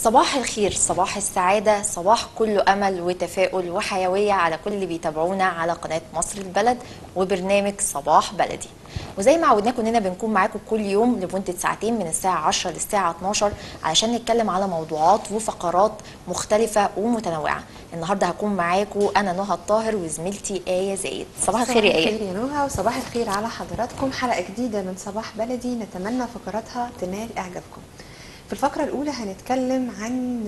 صباح الخير صباح السعادة صباح كله أمل وتفاؤل وحيوية على كل اللي بيتابعونا على قناة مصر البلد وبرنامج صباح بلدي وزي ما عودناكم اننا بنكون معاكم كل يوم لمدة ساعتين من الساعة 10 للساعة 12 علشان نتكلم على موضوعات وفقرات مختلفة ومتنوعة النهاردة هكون معاكم أنا نهى الطاهر وزميلتي آية زايد صباح الخير يا آية الخير يا نهى وصباح الخير على حضراتكم حلقة جديدة من صباح بلدي نتمنى فقراتها تنال إعجابكم في الفقرة الأولى هنتكلم عن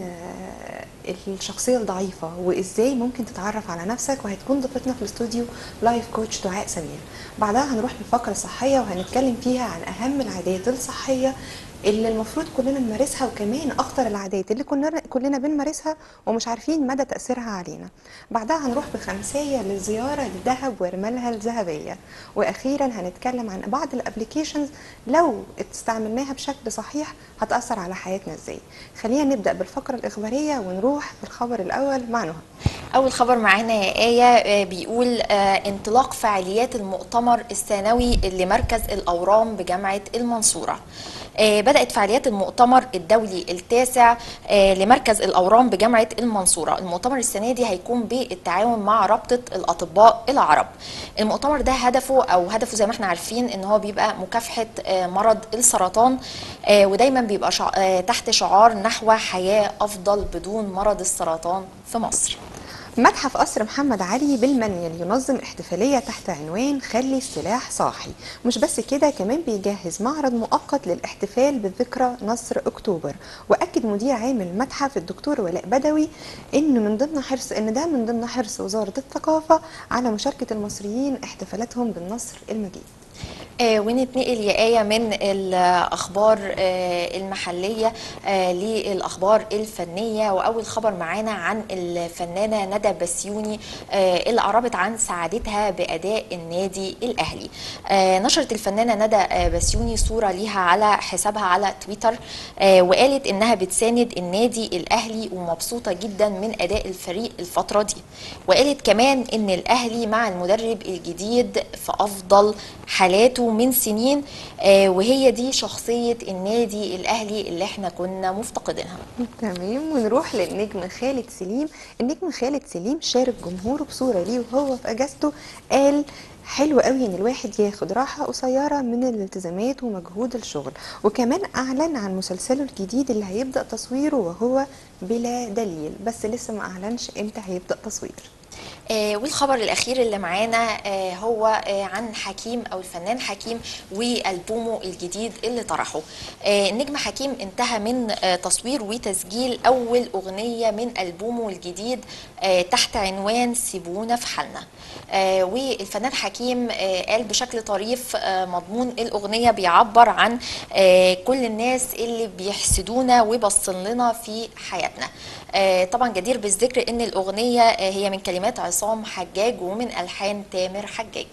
آه، الشخصية الضعيفة وإزاي ممكن تتعرف على نفسك وهتكون ضيفتنا في الاستوديو لايف كوتش دعاء سمير بعدها هنروح للفقرة الصحية وهنتكلم فيها عن أهم العادات الصحية اللي المفروض كلنا نمارسها وكمان اخطر العادات اللي كلنا كلنا بنمارسها ومش عارفين مدى تاثيرها علينا بعدها هنروح بخمسيه للزياره للذهب ورمالها الذهبيه واخيرا هنتكلم عن بعض الابلكيشنز لو استعملناها بشكل صحيح هتاثر على حياتنا ازاي خلينا نبدا بالفقره الاخباريه ونروح بالخبر الاول مع نهى أول خبر معانا يا آية آه، بيقول آه، انطلاق فعاليات المؤتمر السنوي لمركز الأورام بجامعة المنصورة آه، بدأت فعاليات المؤتمر الدولي التاسع آه، لمركز الأورام بجامعة المنصورة المؤتمر السنة دي هيكون بالتعاون مع رابطة الأطباء العرب المؤتمر ده هدفه أو هدفه زي ما احنا عارفين ان هو بيبقى مكافحة آه، مرض السرطان آه، ودايما بيبقى شع... آه، تحت شعار نحو حياة أفضل بدون مرض السرطان في مصر متحف قصر محمد علي بالمنيل ينظم احتفالية تحت عنوان خلي السلاح صاحي مش بس كده كمان بيجهز معرض مؤقت للاحتفال بذكرى نصر أكتوبر وأكد مدير عام المتحف الدكتور ولاء بدوي إن من ضمن حرص إن ده من ضمن حرص وزارة الثقافة على مشاركة المصريين احتفالاتهم بالنصر المجيد آه، ونتنقل يا آية من الأخبار آه، المحلية آه، للأخبار الفنية وأول خبر معانا عن الفنانة ندى بسيوني آه، اللي أعربت عن سعادتها بأداء النادي الأهلي آه، نشرت الفنانة ندى آه، بسيوني صورة ليها على حسابها على تويتر آه، وقالت إنها بتساند النادي الأهلي ومبسوطة جدا من أداء الفريق الفترة دي وقالت كمان إن الأهلي مع المدرب الجديد في أفضل حالاته من سنين آه، وهي دي شخصية النادي الأهلي اللي احنا كنا مفتقدينها تمام ونروح للنجم خالد سليم النجم خالد سليم شارك جمهوره بصورة ليه وهو في اجازته قال حلو قوي ان الواحد ياخد راحة قصيرة من الالتزامات ومجهود الشغل وكمان اعلن عن مسلسله الجديد اللي هيبدأ تصويره وهو بلا دليل بس لسه ما اعلنش امتى هيبدأ تصوير آه، والخبر الأخير اللي معانا آه، هو آه، عن حكيم أو الفنان حكيم وألبومه الجديد اللي طرحه آه، النجم حكيم انتهى من آه، تصوير وتسجيل أول أغنية من ألبومه الجديد آه، تحت عنوان سيبونا في حالنا آه، والفنان حكيم آه، قال بشكل طريف آه، مضمون الأغنية بيعبر عن آه، كل الناس اللي بيحسدونا وبصن لنا في حياتنا آه، طبعا جدير بالذكر ان الاغنيه آه، هي من كلمات عصام حجاج ومن الحان تامر حجاج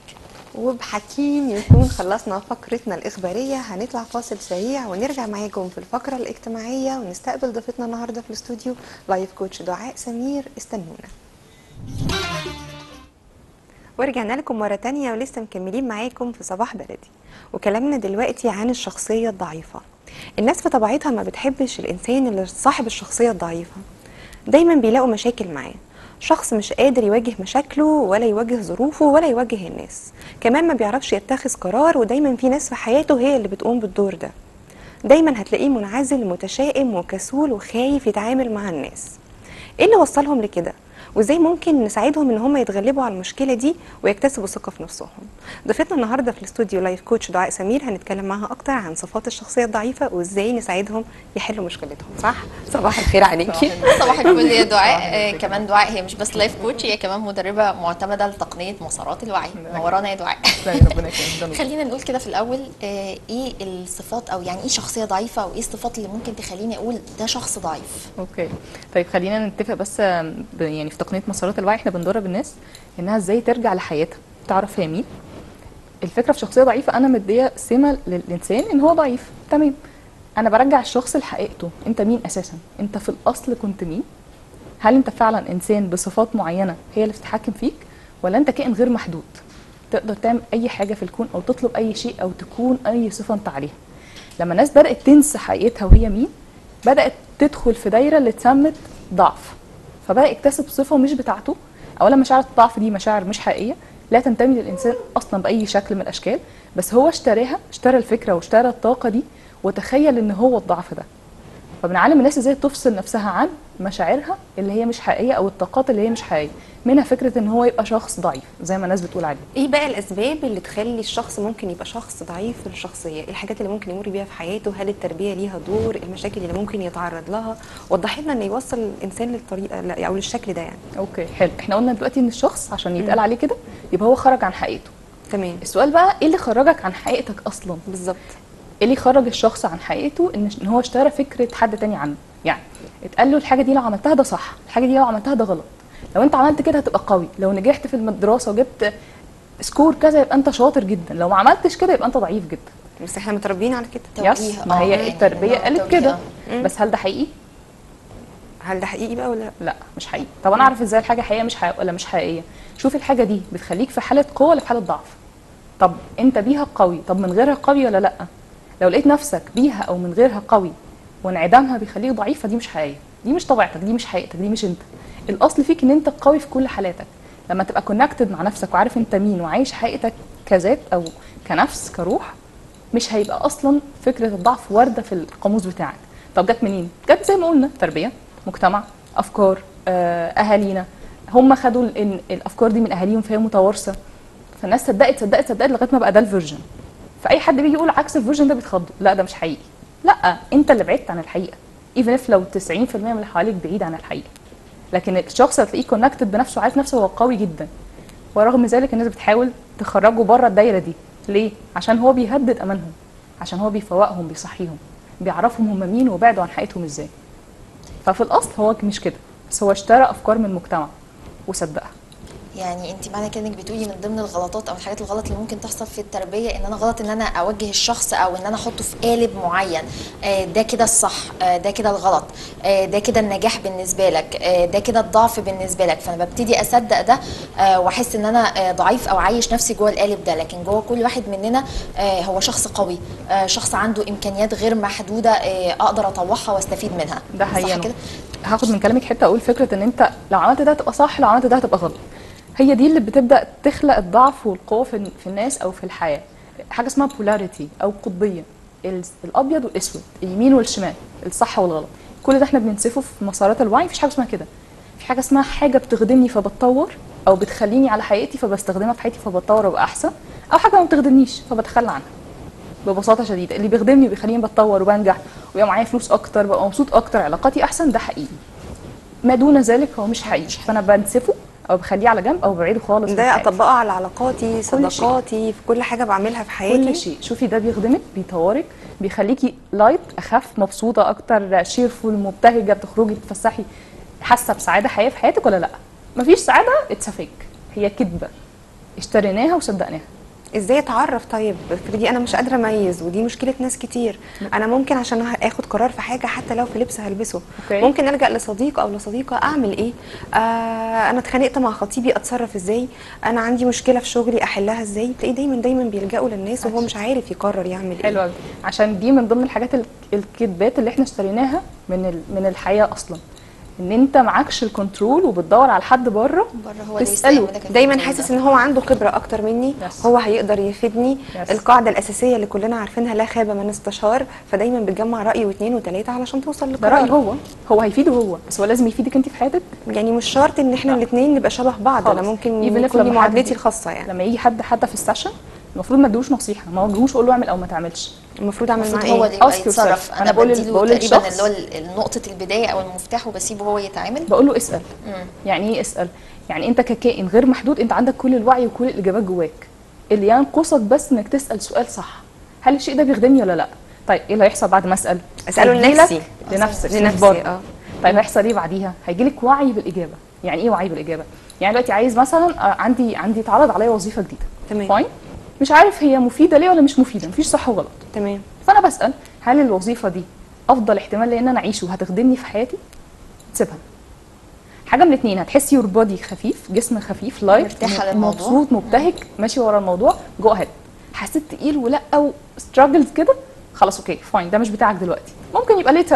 وبحكيم يكون خلصنا فقرتنا الإخبارية هنطلع فاصل سريع ونرجع معاكم في الفقرة الاجتماعية ونستقبل ضيفتنا النهاردة في الاستوديو لايف كوتش دعاء سمير استنونا ورجعنا لكم مرة تانية ولسه مكملين معاكم في صباح بلدي وكلامنا دلوقتي عن الشخصية الضعيفة الناس في طبيعتها ما بتحبش الإنسان اللي صاحب الشخصية الضعيفة دايما بيلاقوا مشاكل معاه شخص مش قادر يواجه مشاكله ولا يواجه ظروفه ولا يواجه الناس كمان ما بيعرفش يتخذ قرار ودايما في ناس في حياته هي اللي بتقوم بالدور ده دايما هتلاقيه منعزل متشائم وكسول وخايف يتعامل مع الناس ايه اللي وصلهم لكده وازاي ممكن نساعدهم ان هم يتغلبوا على المشكله دي ويكتسبوا ثقه في نفسهم ضيفتنا النهارده في الاستوديو لايف كوتش دعاء سمير هنتكلم معاها اكتر عن صفات الشخصيه الضعيفه وازاي نساعدهم يحلوا مشكلتهم صح صباح الخير عليكي صباح الفل يا دعاء آه، كمان دعاء هي مش بس لايف كوتش هي كمان مدربه معتمده لتقنيه مسارات الوعي نورانا يا دعاء تسلمي ربنا يكرمك ده نور. خلينا نقول كده في الاول آه، ايه الصفات او يعني ايه شخصيه ضعيفه وايه الصفات اللي ممكن تخليني اقول ده شخص ضعيف اوكي طيب خلينا نتفق بس آم، ب- يعني في تقنيه مسارات الوعي احنا بندرب الناس انها ازاي ترجع لحياتها تعرف هي مين الفكره في شخصيه ضعيفه انا مديه سمه للانسان ان هو ضعيف تمام انا برجع الشخص لحقيقته انت مين اساسا انت في الاصل كنت مين هل انت فعلا انسان بصفات معينه هي اللي بتتحكم فيك ولا انت كائن غير محدود تقدر تعمل اي حاجه في الكون او تطلب اي شيء او تكون اي صفه انت عليها لما الناس بدات تنسى حقيقتها وهي مين بدات تدخل في دايره اللي اتسمت ضعف فبدا يكتسب صفه مش بتاعته اولا مشاعر الضعف دي مشاعر مش حقيقيه لا تنتمي للانسان اصلا باي شكل من الاشكال بس هو اشتراها اشترى الفكره واشترى الطاقه دي وتخيل ان هو الضعف ده فبنعلم الناس ازاي تفصل نفسها عن مشاعرها اللي هي مش حقيقيه او الطاقات اللي هي مش حقيقيه منها فكره ان هو يبقى شخص ضعيف زي ما الناس بتقول عليه ايه بقى الاسباب اللي تخلي الشخص ممكن يبقى شخص ضعيف في الشخصيه ايه الحاجات اللي ممكن يمر بيها في حياته هل التربيه ليها دور المشاكل اللي ممكن يتعرض لها وضحي لنا ان يوصل الانسان للطريقه لا- او للشكل ده يعني اوكي حلو احنا قلنا دلوقتي ان الشخص عشان يتقال عليه كده يبقى هو خرج عن حقيقته تمام السؤال بقى ايه اللي خرجك عن حقيقتك اصلا بالظبط ايه اللي خرج الشخص عن حقيقته ان إن هو اشترى فكره حد تاني عنه يعني اتقال له الحاجه دي لو عملتها ده صح الحاجه دي لو عملتها ده غلط لو انت عملت كده هتبقى قوي لو نجحت في الدراسه وجبت سكور كذا يبقى انت شاطر جدا لو ما عملتش كده يبقى انت ضعيف جدا بس احنا متربيين على كده توجيه، يس ما آه، هي يعني التربيه نوع قالت توجيه، كده آه. بس هل ده حقيقي هل ده حقيقي بقى ولا لا لا مش حقيقي طب انا اعرف ازاي الحاجه حقيقيه مش حقيقية ولا مش حقيقيه شوف الحاجه دي بتخليك في حاله قوه ولا في حاله ضعف طب انت بيها قوي طب من غيرها قوي ولا لا لو لقيت نفسك بيها او من غيرها قوي وانعدامها بيخليك ضعيف فدي مش حقيقيه دي مش طبيعتك دي مش حقيقتك دي مش انت الاصل فيك ان انت قوي في كل حالاتك لما تبقى كونكتد مع نفسك وعارف انت مين وعايش حقيقتك كذات او كنفس كروح مش هيبقى اصلا فكره الضعف وارده في القاموس بتاعك طب جت منين جت زي ما قلنا تربيه مجتمع افكار آه، اهالينا هم خدوا ال- إن الافكار دي من اهاليهم فهي متوارثه فالناس صدقت صدقت صدقت لغايه ما بقى ده الفيرجن فاي حد بيجي يقول عكس الفيرجن ده بيتخض لا ده مش حقيقي لا انت اللي بعدت عن الحقيقه ايفن اف لو 90% من اللي حواليك بعيد عن الحقيقه لكن الشخص هتلاقيه كونكتد بنفسه عارف نفسه هو قوي جدا ورغم ذلك الناس بتحاول تخرجه بره الدايره دي ليه عشان هو بيهدد امانهم عشان هو بيفوقهم بيصحيهم بيعرفهم هم مين وبعدوا عن حقيقتهم ازاي ففي الاصل هو مش كده بس هو اشترى افكار من المجتمع وصدقها يعني انت معنى كده انك بتقولي من ضمن الغلطات او الحاجات الغلط اللي ممكن تحصل في التربيه ان انا غلط ان انا اوجه الشخص او ان انا احطه في قالب معين آه، ده كده الصح آه، ده كده الغلط آه، ده كده النجاح بالنسبه لك آه، ده كده الضعف بالنسبه لك فانا ببتدي اصدق ده آه، واحس ان انا آه، ضعيف او عايش نفسي جوه القالب ده لكن جوه كل واحد مننا آه، هو شخص قوي آه، شخص عنده امكانيات غير محدوده آه، اقدر اطوعها واستفيد منها ده صح حقيقي كده هاخد من كلامك حته اقول فكره ان انت لو عملت ده هتبقى صح لو عملت ده هتبقى غلط هي دي اللي بتبدا تخلق الضعف والقوه في في الناس او في الحياه حاجه اسمها بولاريتي او قطبيه ال- الابيض والاسود اليمين والشمال الصح والغلط كل ده احنا بننسفه في مسارات الوعي مفيش حاجه اسمها كده في حاجه اسمها حاجه بتخدمني فبتطور او بتخليني على حقيقتي فبستخدمها في حياتي فبتطور وابقى احسن او حاجه ما بتخدمنيش فبتخلى عنها ببساطه شديده اللي بيخدمني وبيخليني بتطور وبنجح ويبقى معايا فلوس اكتر ببقى مبسوط اكتر علاقاتي احسن ده حقيقي ما دون ذلك هو مش حقيقي فانا بنسفه او بخليه على جنب او بعيده خالص من ده حياتي. اطبقه على علاقاتي كل شيء. صداقاتي في كل حاجه بعملها في حياتي كل شيء شوفي ده بيخدمك بيطورك بيخليكي لايت اخف مبسوطه اكتر شيرفول مبتهجه بتخرجي تتفسحي حاسه بسعاده حقيقيه في حياتك ولا لا مفيش سعاده اتس فيك هي كذبه اشتريناها وصدقناها ازاي اتعرف طيب افرضي انا مش قادره اميز ودي مشكله ناس كتير انا ممكن عشان اخد قرار في حاجه حتى لو في لبس هلبسه أوكي. ممكن الجا لصديق او لصديقه اعمل ايه آه انا اتخانقت مع خطيبي اتصرف ازاي انا عندي مشكله في شغلي احلها ازاي تلاقيه دايما دايما بيلجأوا للناس وهو مش عارف يقرر يعمل ايه حلو قوي عشان دي من ضمن الحاجات ال- الكذبات اللي احنا اشتريناها من ال- من الحياه اصلا ان انت معكش الكنترول وبتدور على حد بره بره هو اللي تساله يستعملك في دايما الكلام حاسس ده. ان هو عنده خبره اكتر مني Yes. هو هيقدر يفيدني Yes. القاعده الاساسيه اللي كلنا عارفينها لا خاب من استشار فدايما بتجمع راي واثنين وثلاثه علشان توصل ده رايه لقرار هو هو هيفيده هو بس هو لازم يفيدك انت في حياتك يعني مش شرط ان احنا لا. الاثنين نبقى شبه بعض انا خالص. ممكن Even if يكون لي لما حد- معادلتي الخاصه يعني لما يجي حد حتى في السيشن المفروض ما ادوش نصيحه ما وجهوش اقول له اعمل او ما تعملش المفروض اعمل المفروض معاه هو ايه اللي يبقى Ask yourself. يتصرف أنا انا بقول- بديله بقول تقريبا للشخص- اللي هو ال- نقطه البدايه او المفتاح وبسيبه هو يتعامل بقول له اسال مم. يعني ايه اسال يعني انت ككائن غير محدود انت عندك كل الوعي وكل الاجابات جواك اللي ينقصك بس انك تسال سؤال صح هل الشيء ده بيخدمني ولا لا طيب ايه اللي هيحصل بعد ما اسال أسأله هيجيلك لنفسي. لنفسك لنفسي، مش بره. اه. طيب هيحصل ايه بعديها هيجيلك وعي بالاجابه يعني ايه وعي بالاجابه يعني دلوقتي عايز مثلا آه، عندي عندي اتعرض عليا وظيفه جديده تمام. فاين مش عارف هي مفيده ليه ولا مش مفيده مفيش صح وغلط تمام فانا بسال هل الوظيفه دي افضل احتمال لان انا اعيشه وهتخدمني في حياتي تسيبها حاجه من اتنين هتحسي يور بودي خفيف جسم خفيف لايت مرتاحة للموضوع. مبسوط مبتهج ماشي ورا الموضوع جو اهيد حسيت تقيل ولا او ستراجلز كده خلاص اوكي فاين ده مش بتاعك دلوقتي ممكن يبقى ليتر اون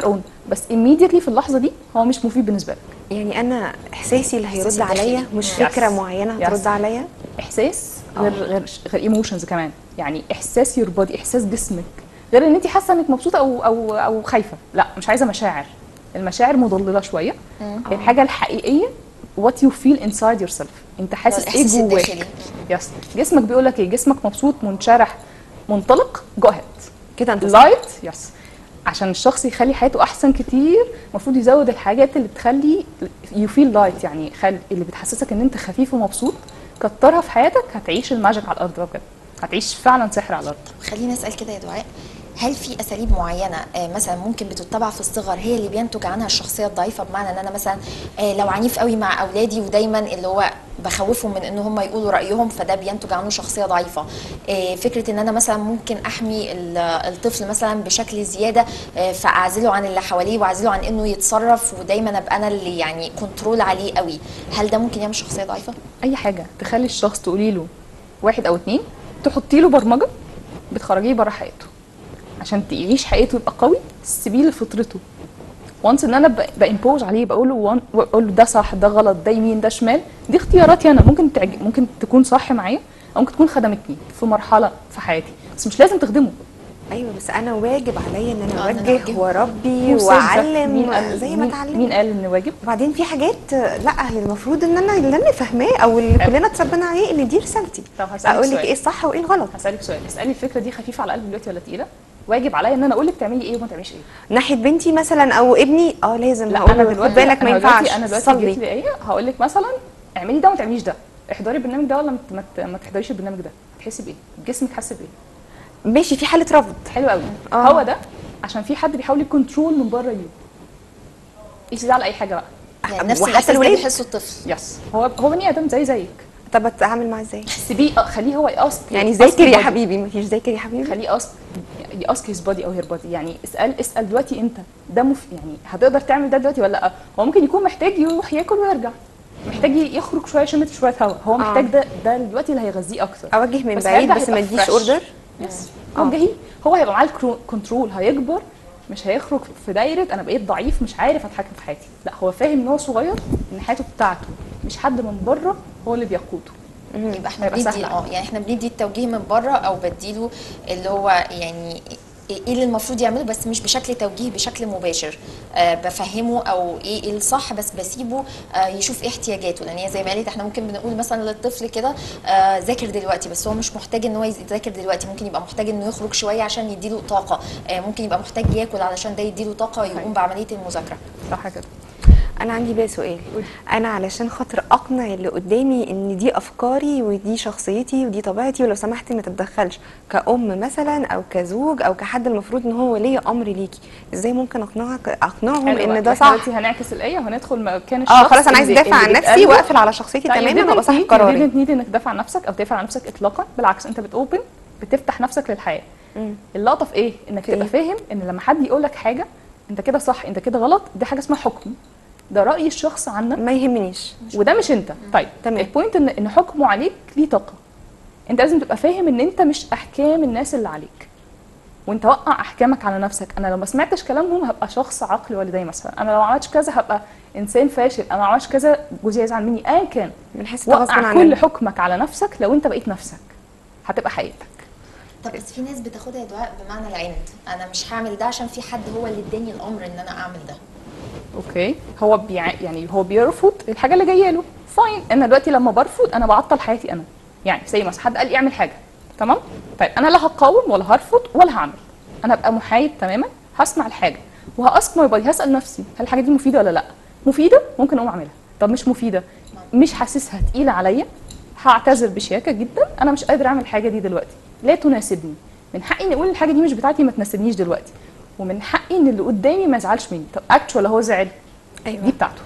بس immediately في اللحظه دي هو مش مفيد بالنسبه لك يعني انا احساسي اللي هيرد إحساسي الداخلي. عليا مش Yes. فكره معينه Yes. هترد عليا احساس غير غير غير ايموشنز كمان يعني احساس يور بودي احساس جسمك غير ان انت حاسه انك مبسوطه او او او خايفه لا مش عايزه مشاعر المشاعر مضلله شويه الحاجه الحقيقيه what you feel inside yourself انت حاسس ايه الإحساس جواك الداخلي. يس جسمك بيقول لك ايه جسمك مبسوط منشرح منطلق جو اهيد كده انت صح. لايت يس عشان الشخص يخلي حياته احسن كتير المفروض يزود الحاجات اللي بتخلي يو فيل لايت يعني خل... اللي بتحسسك ان انت خفيف ومبسوط كترها في حياتك هتعيش الماجيك على الارض بقى بجد هتعيش فعلا سحر على الارض خليني اسال كده يا دعاء هل في اساليب معينه آه، مثلا ممكن بتتبع في الصغر هي اللي بينتج عنها الشخصيه الضعيفه بمعنى ان انا مثلا آه، لو عنيف قوي مع اولادي ودايما اللي هو بخوفهم من ان هم يقولوا رايهم فده بينتج عنه شخصيه ضعيفه آه، فكره ان انا مثلا ممكن احمي ال- الطفل مثلا بشكل زياده آه، فاعزله عن اللي حواليه واعزله عن انه يتصرف ودايما ابقى انا اللي يعني كنترول عليه قوي هل ده ممكن يعمل شخصيه ضعيفه اي حاجه تخلي الشخص تقولي له واحد او اتنين تحطي له برمجه بتخرجيه بره حياته عشان تعيش حياته يبقى قوي تسيبيه لفطرته وانس ان انا ب- بامبوز عليه بقول له وان- بقول له ده صح ده غلط ده يمين ده شمال دي اختياراتي انا ممكن تعج... ممكن تكون صح معايا او ممكن تكون خدمتني في مرحله في حياتي بس مش لازم تخدمه ايوه بس انا واجب عليا ان انا آه، إن أنا اوجه أوجهه. واربي وصدق. مين واعلم قال زي ما مين- اتعلم مين قال ان واجب وبعدين في حاجات لا هي المفروض ان انا اللي انا فاهماه او اللي أيوة. كلنا اتربينا عليه ان دي رسالتي طب هسألك اقول لك سؤال. ايه الصح وايه الغلط هسألك سؤال اسألي الفكرة دي خفيفة على القلب دلوقتي ولا تقيلة؟ واجب عليا ان انا اقول لك تعملي ايه وما تعمليش ايه ناحيه بنتي مثلا او ابني اه لازم لا هقول انا له دلوقتي خد بالك ما أنا دلوقتي- ينفعش انا دلوقتي جيت صلي لي ايه هقول لك مثلا اعملي ده وما تعمليش ده احضري البرنامج ده ولا ما ت- ما ت- ما تحضريش البرنامج ده هتحسي بايه جسمك حاسس بايه ماشي في حاله رفض حلو قوي آه. هو ده عشان في حد بيحاول يكنترول من بره يو قيسي ده على اي حاجه بقى يعني نفس وحتى الاحساس ده الولاد؟ بيحسه الطفل يس هو هو بني ادم زي زيك طب اتعامل معاه ازاي سيبيه آه، خليه هو ياسك يعني ذاكر يا حبيبي مفيش ذاكر يا حبيبي خليه اسك ياسك هيز بودي او هير بودي يعني اسال اسال دلوقتي انت ده مف... يعني هتقدر تعمل ده دلوقتي ولا لا هو ممكن يكون محتاج يروح ياكل ويرجع محتاج يخرج شويه يشم شويه هواء هو محتاج ده ده دلوقتي اللي هيغذيه اكتر اوجه من بس بعيد هيرجع بس ما يبقى اديش fresh. اوردر يس آه. وجهيه هو هيبقى معاه الكنترول هيكبر مش هيخرج في دايره انا بقيت ضعيف مش عارف اتحكم في حياتي لا هو فاهم ان هو صغير ان حياته بتاعته مش حد من بره هو اللي بيقوده يبقى احنا هيبقى بندي سهل اه يعني احنا بندي التوجيه من بره او بديله اللي هو يعني ايه اللي المفروض يعمله بس مش بشكل توجيه بشكل مباشر آه بفهمه او ايه إيه الصح بس بسيبه آه يشوف ايه احتياجاته لان هي زي ما قالت احنا ممكن بنقول مثلا للطفل كده آه ذاكر دلوقتي بس هو مش محتاج ان هو يذاكر دلوقتي ممكن يبقى محتاج انه يخرج شويه عشان يديله طاقه آه ممكن يبقى محتاج ياكل علشان ده يديله طاقه يقوم بعمليه المذاكره صح كده انا عندي بقى سؤال انا علشان خاطر اقنع اللي قدامي ان دي افكاري ودي شخصيتي ودي طبيعتي ولو سمحت ما تتدخلش كأم مثلا او كزوج او كحد المفروض ان هو ولي امر ليكي ازاي ممكن اقنعك اقنعهم حلو بقى. ان ده إحنا صح دلوقتي هنعكس الايه وهندخل مكان اه الشخص خلاص انا عايز اللي- ادافع عن اللي نفسي بيتقال له- واقفل على شخصيتي لا، you تماما didn't وابقى صاحب need- you قراري didn't need انك تدافع عن نفسك او تدافع عن نفسك اطلاقا بالعكس انت بتوبن بتفتح نفسك للحياه مم. اللقطه في ايه انك في تبقى فاهم ان لما حد يقول لك حاجه انت كده صح انت كده غلط دي حاجه اسمها حكم ده راي الشخص عنك ما يهمنيش وده مش انت طيب تمام. البوينت ان ان حكمه عليك ليه طاقه انت لازم تبقى فاهم ان انت مش احكام الناس اللي عليك وانت وقع احكامك على نفسك انا لو ما سمعتش كلامهم هبقى شخص عقل والدي مثلا انا لو ما عملتش كذا هبقى انسان فاشل انا ما عملتش كذا جوزي هيزعل مني ايا كان بنحس ده غصب وقع عننا كل حكمك على نفسك لو انت بقيت نفسك هتبقى حقيقتك طب بس في ناس بتاخدها يا دعاء بمعنى العند انا مش هعمل ده عشان في حد هو اللي اداني الامر ان انا اعمل ده اوكي هو بيع... يعني هو بيرفض الحاجه اللي جايه له فاين انا دلوقتي لما برفض انا بعطل حياتي انا يعني زي مثلا حد قال لي اعمل حاجه تمام طيب انا لا هقاوم ولا هرفض ولا هعمل انا ابقى محايد تماما هسمع الحاجه وهاسك ماي بادي هسال نفسي هل الحاجه دي مفيده ولا لا مفيده ممكن اقوم اعملها طب مش مفيده مش حاسسها تقيله عليا هعتذر بشياكه جدا انا مش قادر اعمل الحاجه دي دلوقتي لا تناسبني من حقي اني اقول الحاجه دي مش بتاعتي ما تناسبنيش دلوقتي ومن حقي ان اللي قدامي ما يزعلش مني طب اكشوال هو زعل ايوه دي بتاعته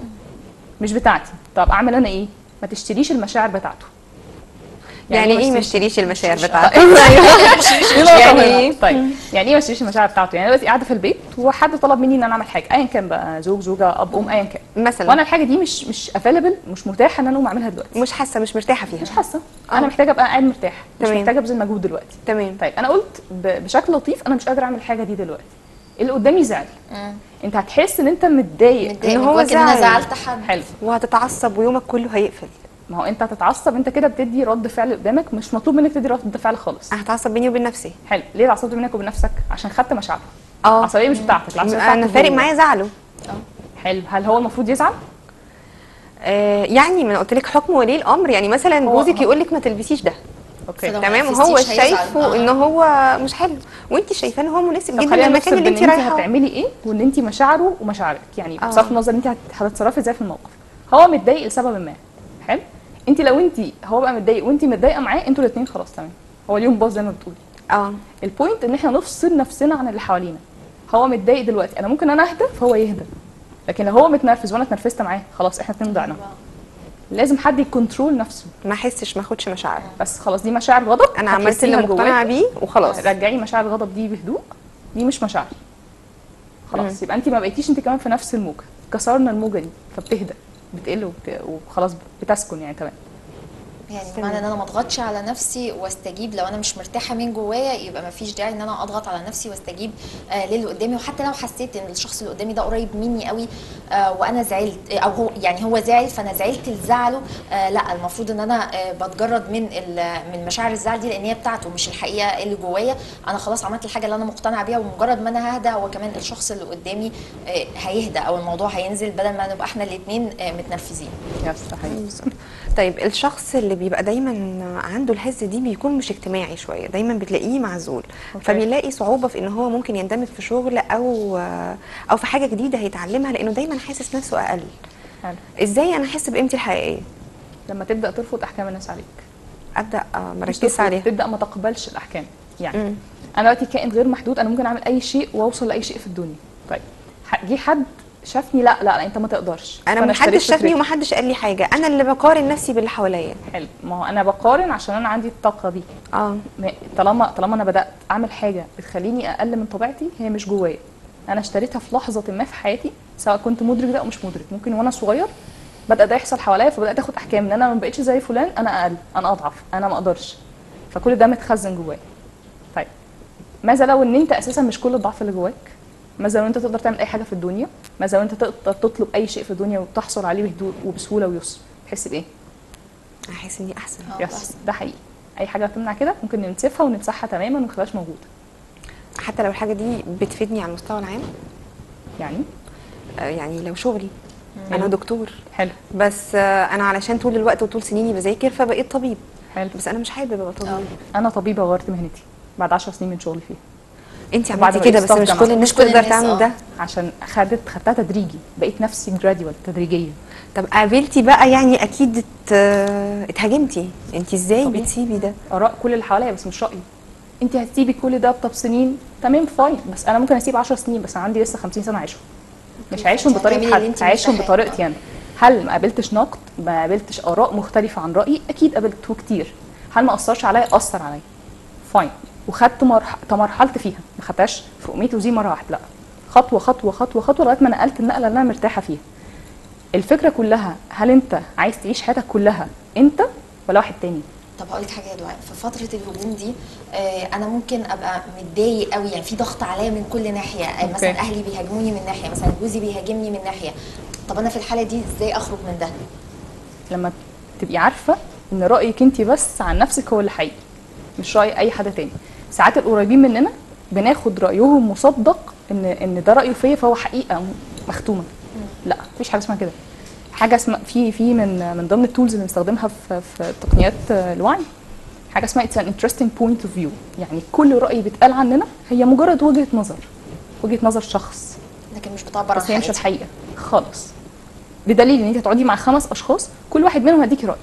مش بتاعتي طب اعمل انا ايه ما تشتريش المشاعر بتاعته يعني ايه ما اشتريش- اشتريش المشاعر دي بتاعتك نقطة يعني مهمة. ايه طيب يعني ايه ما اشتريش المشاعر بتاعته يعني أنا دلوقتي قاعده في البيت وحد طلب مني ان انا اعمل حاجه ايا كان بقى زوج زوجه اب ام ايا كان مثلا وانا الحاجه دي مش مش افيلبل مش متاحه ان انا اقوم اعملها دلوقتي مش حاسه مش مرتاحه فيها مش حاسه آه. انا محتاجه ابقى قاعد مرتاح مش تمام. محتاجه ابذل مجهود دلوقتي تمام طيب انا قلت ب- بشكل لطيف انا مش قادره اعمل الحاجه دي دلوقتي اللي قدامي زعل مم. انت هتحس ان انت متضايق متضايق إن من هو جواك ان انا زعل. زعلت حد حلو وهتتعصب ويومك كله هيقفل ما هو انت هتتعصب انت كده بتدي رد فعل قدامك مش مطلوب منك تدي رد فعل خالص هتعصب بيني وبين نفسي حلو ليه اتعصبت منك وبين نفسك عشان خدت مشاعره اه العصبيه مش بتاعتك العصبيه انا بتاعته فارق هو. معايا زعله حلو هل هو المفروض يزعل آه يعني ما انا قلت لك حكم ولي الامر يعني مثلا هو- جوزك يقول لك ما تلبسيش ده اوكي فلو- تمام نفذتيش هو هيزعل. شايفه آه. ان هو مش حلو وانت شايفاه ان هو مناسب طب جدا خلينا للمكان نفصل اللي بين انت ان انت رايحه هتعملي ايه وان انت مشاعره ومشاعرك يعني آه. بصرف النظر ان انت هت- هتتصرفي ازاي في الموقف هو متضايق لسبب ما حلو انت لو انت هو بقى متضايق وانت متضايقه معاه انتوا الاثنين خلاص تمام هو اليوم باظ زي ما بتقولي اه البوينت ان احنا نفصل نفسنا عن اللي حوالينا هو متضايق دلوقتي انا ممكن انا اهدى فهو يهدى لكن لو هو متنرفز وانا اتنرفزت معاه خلاص احنا اتنين ضعنا لازم حد يكنترول نفسه ما احسش ما اخدش مشاعر بس خلاص دي مشاعر غضب انا عملت هتحسيها اللي مقتنعه جواك. بيه وخلاص رجعي مشاعر الغضب دي بهدوء دي مش مشاعر خلاص يبقى انت ما بقيتيش انت كمان في نفس الموجه كسرنا الموجه دي فبتهدى بتقل وبت... وخلاص بتسكن يعني تمام يعني بمعنى ان انا ما اضغطش على نفسي واستجيب لو انا مش مرتاحه من جوايا يبقى ما فيش داعي ان انا اضغط على نفسي واستجيب آه للي قدامي وحتى لو حسيت ان الشخص اللي قدامي ده قريب مني قوي آه وانا زعلت او هو يعني هو زعل فانا زعلت لزعله آه لا المفروض ان انا آه بتجرد من ال- من مشاعر الزعل دي لان هي بتاعته مش الحقيقه اللي جوايا انا خلاص عملت الحاجه اللي انا مقتنعه بيها ومجرد ما انا ههدى هو كمان الشخص اللي قدامي آه هيهدى او الموضوع هينزل بدل ما نبقى احنا الاثنين آه متنرفزين يس ده حقيقي طيب الشخص اللي بيبقى دايما عنده الهزه دي بيكون مش اجتماعي شويه دايما بتلاقيه معزول أوكي. فبيلاقي صعوبه في ان هو ممكن يندمج في شغل او او في حاجه جديده هيتعلمها لانه دايما حاسس نفسه اقل حلو ازاي انا احس بقيمتي الحقيقيه لما تبدا ترفض احكام الناس عليك ابدا آه، مش مركز ترفض، عليها تبدا ما تقبلش الاحكام يعني مم. انا دلوقتي كائن غير محدود انا ممكن اعمل اي شيء واوصل لاي شيء في الدنيا طيب ح- جه حد شافني لا لا, لا انت ما تقدرش انا فأنا ما اشتريت حدش شافني فكرتي. وما حدش قال لي حاجه انا اللي بقارن نفسي باللي حواليا حلو ما هو انا بقارن عشان انا عندي الطاقه دي اه ما- طالما طالما انا بدات اعمل حاجه بتخليني اقل من طبيعتي هي مش جوايا انا اشتريتها في لحظه ما في حياتي سواء كنت مدرك ده او مش مدرك ممكن وانا صغير بدا ده يحصل حواليا فبدات اخد احكام ان انا ما بقتش زي فلان انا اقل انا اضعف انا ما اقدرش فكل ده متخزن جوايا طيب ماذا لو ان انت اساسا مش كل الضعف اللي جواك ماذا لو انت تقدر تعمل اي حاجه في الدنيا ماذا لو انت تقدر تطلب اي شيء في الدنيا وتحصل عليه بهدوء وبسهوله ويسر تحس بايه احس اني احسن آه، يس بس. ده حقيقي اي حاجه تمنع كده ممكن ننسفها ونمسحها تماما وما نخليهاش موجوده حتى لو الحاجه دي بتفيدني على المستوى العام يعني آه، يعني لو شغلي انا دكتور حلو بس آه، انا علشان طول الوقت وطول سنيني بذاكر فبقيت طبيب حلو بس انا مش حابب ابقى طبيب انا طبيبه وغيرت مهنتي بعد 10 سنين من شغلي فيها انت وبعد عملتي ما كده بس بقيت مش staff كل جامعة. الناس مش كل تقدر الناس، تعمل آه. ده عشان خدت خدتها تدريجي بقيت نفسي جراديوال تدريجيا طب قابلتي بقى يعني اكيد ات... اتهاجمتي انت ازاي طبيعي. بتسيبي ده اراء كل اللي حواليا بس مش رايي انت هتسيبي كل ده بطب سنين تمام فاين بس انا ممكن اسيب 10 سنين بس انا عندي لسه 50 سنه عايشهم مش هعيشهم هتعملي بطريقه اللي حد انت هعيشهم مرتاحة بطريقتي انا هل ما قابلتش نقد ما قابلتش اراء مختلفه عن رايي اكيد قابلته كتير هل ما اثرش عليا اثر عليا فاين وخدت مرح... تمرحلت فيها ما خدتهاش فوق 100 وزي مره واحده لا خطوه خطوه خطوه خطوه لغايه ما نقلت النقله اللي انا مرتاحه فيها الفكره كلها هل انت عايز تعيش حياتك كلها انت ولا واحد تاني طب هقول لك حاجه يا دعاء في فتره الهجوم دي آه انا ممكن ابقى متضايق قوي يعني في ضغط عليا من كل ناحيه آه أوكي. مثلا اهلي بيهاجموني من ناحيه مثلا جوزي بيهاجمني من ناحيه طب انا في الحاله دي ازاي اخرج من ده لما تبقي عارفه ان رايك انت بس عن نفسك هو اللي حقيقي مش راي اي حد تاني ساعات القريبين مننا بناخد رايهم مصدق ان ان ده رايه فيا فهو حقيقه مختومه لا مفيش حاجه اسمها كده حاجه اسمها في في من من ضمن التولز اللي بنستخدمها في في تقنيات الوعي حاجه اسمها اتس ان انترستنج بوينت اوف فيو يعني كل راي بيتقال عننا هي مجرد وجهه نظر وجهه نظر شخص لكن مش بتعبر عن بس هي مش حقيقتي. الحقيقه خالص بدليل ان انت تقعدي مع خمس اشخاص كل واحد منهم هيديكي راي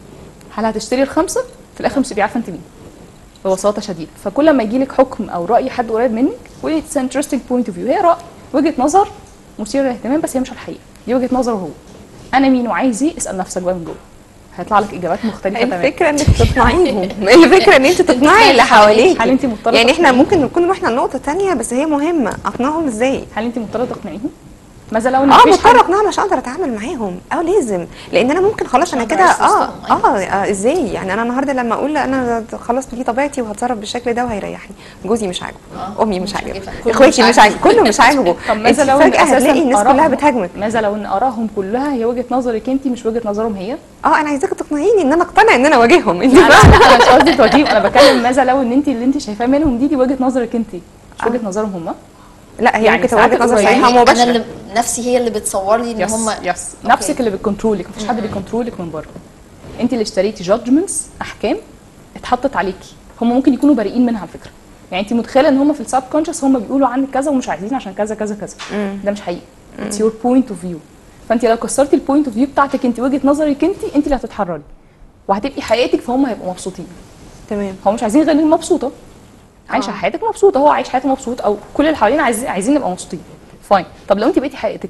هل هتشتري الخمسه في الاخر مش هتبقي عارفه انت مين ببساطه شديده فكل ما يجي لك حكم او راي حد قريب منك قولي اتس انترستنج بوينت اوف فيو هي راي وجهه نظر مثيره للاهتمام بس هي مش الحقيقه دي وجهه نظره هو انا مين وعايز ايه اسال نفسك بقى من جوه هيطلع لك اجابات مختلفه تماما الفكره انك تقنعيهم الفكره ان انت تقنعي اللي حواليك هل انت مضطره يعني احنا تقنعيهم؟ ممكن نكون رحنا لنقطه تانية بس هي مهمه اقنعهم ازاي هل انت مضطره تقنعيهم ماذا لو ان اه مفيش مضطره حد اقنعهم عشان اقدر اتعامل معاهم اه لازم لان انا ممكن خلاص انا عشان كده أبقى اه وسطهم، اه, أيوة. آه ازاي يعني انا النهارده لما اقول لا انا خلاص دي طبيعتي وهتصرف بالشكل ده وهيريحني جوزي مش عاجبه آه، امي مش مش عاجبه عاجبها. كله اخواتي مش مش عاجبه كله مش عاجبه طب ماذا انت لو ان فجاه اساسا هتلاقي الناس كلها آرائهم- بتهاجمك ماذا لو ان ارائهم كلها هي وجهه نظرك انت مش وجهه نظرهم هي اه انا عايزاك تقنعيني ان انا اقتنع ان انا اواجههم انت لا لا فاهمه انا مش قصدي تواجيهم انا بتكلم ماذا لو ان انت اللي انت شايفاه منهم دي دي وجهه نظرك انت مش وجهه نظرهم هم لا هي يعني ممكن تبقى ساعات وجهه نظر القريبين- صحيحه يعني انا مباشره اللي نفسي هي اللي بتصور لي ان يس هم يس نفسك اللي بتكنترولك مفيش حد بيكنترولك من بره انت اللي اشتريتي جادجمنتس احكام اتحطت عليكي هم ممكن يكونوا بريئين منها على فكره يعني انت متخيله ان هم في السب كونشس هم بيقولوا عنك كذا ومش عايزين عشان كذا كذا كذا ده مش حقيقي اتس يور بوينت اوف فيو فانت لو كسرتي البوينت اوف فيو بتاعتك انت وجهه نظرك انت انت اللي هتتحرري وهتبقي حقيقتك فهم هيبقوا مبسوطين تمام هو مش عايزين غير إنك مبسوطه عايشه آه. حياتك مبسوطه هو عايش حياته مبسوط او كل اللي حوالينا عايزين عايزين نبقى مبسوطين فاين طب لو انت بقيتي حقيقتك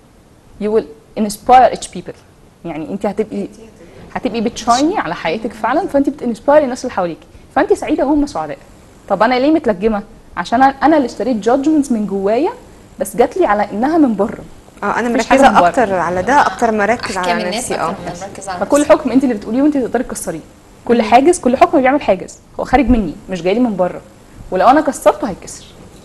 you will inspire each people يعني انت هتبقي هتبقي بتشايني على حياتك فعلا فانت بتنسباير الناس اللي حواليك فانت سعيده وهم سعداء طب انا ليه متلجمه عشان انا أنا اللي اشتريت جادجمنتس من جوايا بس جات لي على انها من بره اه انا مفيش حاجة مركزه من بره. اكتر على ده اكتر ما اركز احكام على الناس نفسي اكتر اه من مركز على فكل نفسي. حكم انت اللي بتقوليه وانت تقدري تكسريه كل حاجز كل حكم بيعمل حاجز هو خارج مني مش جاي لي من بره ولو انا كسرته هيتكسر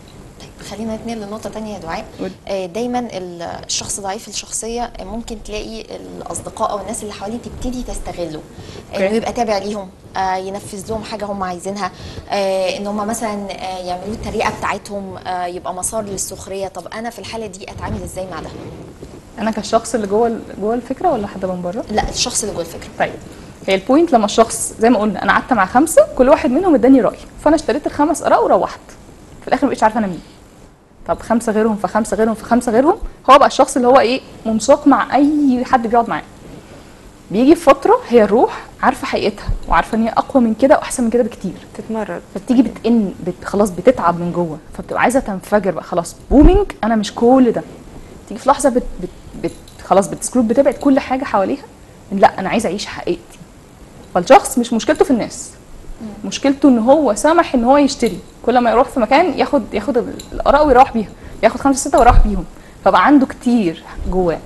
طيب خلينا نتنقل لنقطة تانية يا دعاء قول. آه، دايما ال- الشخص ضعيف الشخصية آه، ممكن تلاقي الأصدقاء أو الناس اللي حواليه تبتدي تستغله أوكي. إنه يبقى تابع ليهم آه، ينفذ لهم حاجة هم عايزينها آه، إن هم مثلا آه، يعملوا الطريقة بتاعتهم آه، يبقى مسار للسخرية طب أنا في الحالة دي أتعامل إزاي مع ده؟ انا كالشخص اللي جوه ال- جوه الفكره ولا حد من بره لا الشخص اللي جوه الفكرة طيب هي البوينت لما الشخص زي ما قلنا انا قعدت مع خمسه كل واحد منهم اداني راي فانا اشتريت الخمس اراء وروحت في الاخر مبقتش عارفه انا مين طب خمسه غيرهم فخمسه غيرهم فخمسه غيرهم هو بقى الشخص اللي هو ايه منساق مع اي حد بيقعد معاه بيجي في فتره هي الروح عارفه حقيقتها وعارفه ان هي اقوى من كده واحسن من كده بكتير تتمرد فبتيجي بتئن بت خلاص بتتعب من جوه فبتبقى عايزه تنفجر بقى خلاص بومينج انا مش كل ده تيجي في لحظه بت بت بت خلاص بتسكروب بتبعد كل حاجه حواليها إن لا انا عايزه اعيش حقيقتي فالشخص مش مشكلته في الناس مشكلته ان هو سمح ان هو يشتري كل ما يروح في مكان ياخد ياخد ال- الاراء ويروح بيها ياخد خمسه سته ويروح بيهم فبقى عنده كتير جواه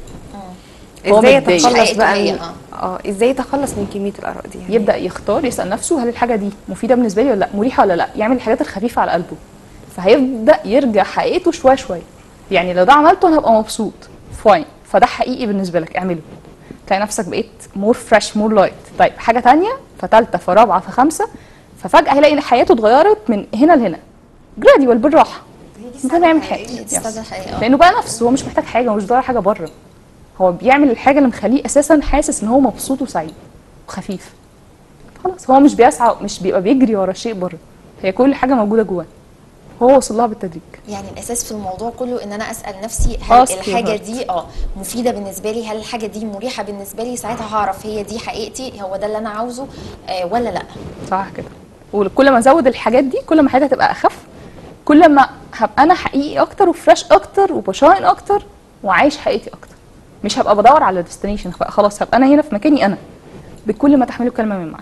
هو ازاي متضايق. يتخلص حقيقته بقى هي، من- اه. اه ازاي يتخلص من كميه الاراء دي يعني يبدا يختار يسال نفسه هل الحاجه دي مفيده بالنسبه لي ولا لا مريحه ولا لا يعمل الحاجات الخفيفه على قلبه فهيبدا يرجع حقيقته شويه شويه يعني لو ده عملته انا هبقى مبسوط فاين فده حقيقي بالنسبه لك اعمله تلاقي نفسك بقيت مور فريش مور لايت طيب حاجه تانية فتالتة فرابعه فخمسه ففجاه هيلاقي ان حياته اتغيرت من هنا لهنا جراديوال بالراحه ده بيعمل حاجه دي يس. استاذ الحقيقة لانه بقى نفسه هو مش محتاج حاجه ومش بيدور على حاجه بره هو بيعمل الحاجه اللي مخليه اساسا حاسس ان هو مبسوط وسعيد وخفيف خلاص هو مش بيسعى مش بيبقى بيجري ورا شيء بره هي كل حاجه موجوده جواه هو وصل لها بالتدريج يعني الاساس في الموضوع كله ان انا اسال نفسي آه، هل stay الحاجه heart. دي اه مفيده بالنسبه لي هل الحاجه دي مريحه بالنسبه لي ساعتها هعرف هي دي حقيقتي هو ده اللي انا عاوزه آه ولا لا صح كده وكل ما ازود الحاجات دي كل ما حياتي هتبقى اخف كل ما هبقى انا حقيقي اكتر وفريش اكتر وبشاين اكتر وعايش حقيقتي اكتر مش هبقى بدور على ديستنيشن خلاص هبقى انا هنا في مكاني انا بكل ما تحمله كلمه من معنى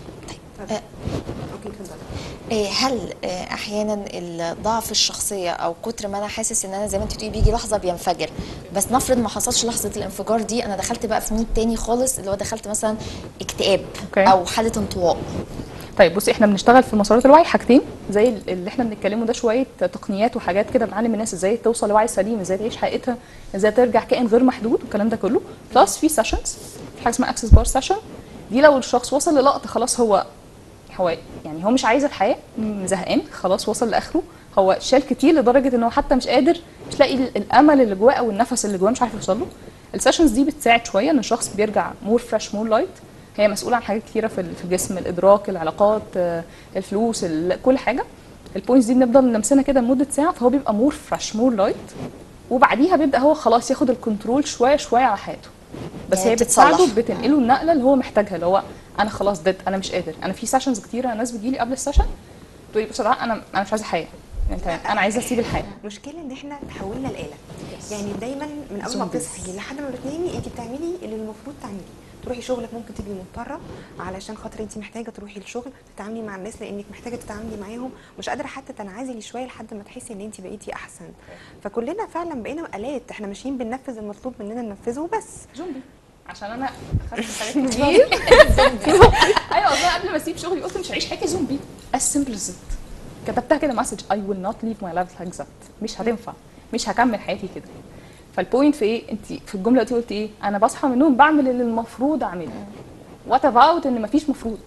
اوكي اتفضلي آه، هل آه، احيانا ضعف الشخصيه او كتر ما انا حاسس ان انا زي ما انت بتقولي بيجي لحظه بينفجر بس نفرض ما حصلش لحظه الانفجار دي انا دخلت بقى في مود تاني خالص اللي هو دخلت مثلا اكتئاب أوكي. او حاله انطواء طيب بصي احنا بنشتغل في مسارات الوعي حاجتين زي اللي احنا بنتكلمه ده شويه تقنيات وحاجات كده بنعلم الناس ازاي توصل لوعي سليم ازاي تعيش حقيقتها ازاي ترجع كائن غير محدود والكلام ده كله بلس في سيشنز في حاجه اسمها اكسس بار سيشن دي لو الشخص وصل للقطه خلاص هو هو يعني هو مش عايز الحياه م- زهقان خلاص وصل لاخره هو شال كتير لدرجه ان هو حتى مش قادر مش لاقي ال- الامل اللي جواه او النفس اللي جواه مش عارف يوصل له السيشنز دي بتساعد شويه ان الشخص بيرجع مور فريش مور لايت هي مسؤوله عن حاجات كتيره في ال- في الجسم الادراك العلاقات آه، الفلوس ال- كل حاجه البوينتس دي بنفضل نمسنا كده لمده ساعه فهو بيبقى مور فريش مور لايت وبعديها بيبدا هو خلاص ياخد الكنترول شويه شويه على حياته بس يعني هي بتتصلح. بتساعده بتنقله النقله اللي هو محتاجها اللي هو انا خلاص ديد انا مش قادر انا في سيشنز كتيره ناس بتجيلي قبل السيشن تقول لي بسرعه انا انا مش عايزه حياه يعني تمام انا عايزه اسيب الحياه المشكله ان احنا تحولنا لاله يعني دايما من اول ما Zombies. بتصحي لحد ما بتنامي انت بتعملي اللي المفروض تعمليه تروحي شغلك ممكن تبقي مضطره علشان خاطر انت محتاجه تروحي الشغل تتعاملي مع الناس لانك محتاجه تتعاملي معاهم مش قادره حتى تنعزلي شويه لحد ما تحسي ان انت بقيتي احسن فكلنا فعلا بقينا الات احنا ماشيين بننفذ المطلوب مننا ننفذه وبس زومبي عشان انا اخدت حاجات كتير ايوه والله قبل ما اسيب شغلي قلت مش هعيش حياتي زومبي as simple as it كتبتها كده مسج I will not live my life like that مش هتنفع مش هكمل حياتي كده فالبوينت في ايه انت في الجمله دي قلت ايه انا بصحى من النوم بعمل اللي المفروض اعمله وات اباوت ان مفيش مفروض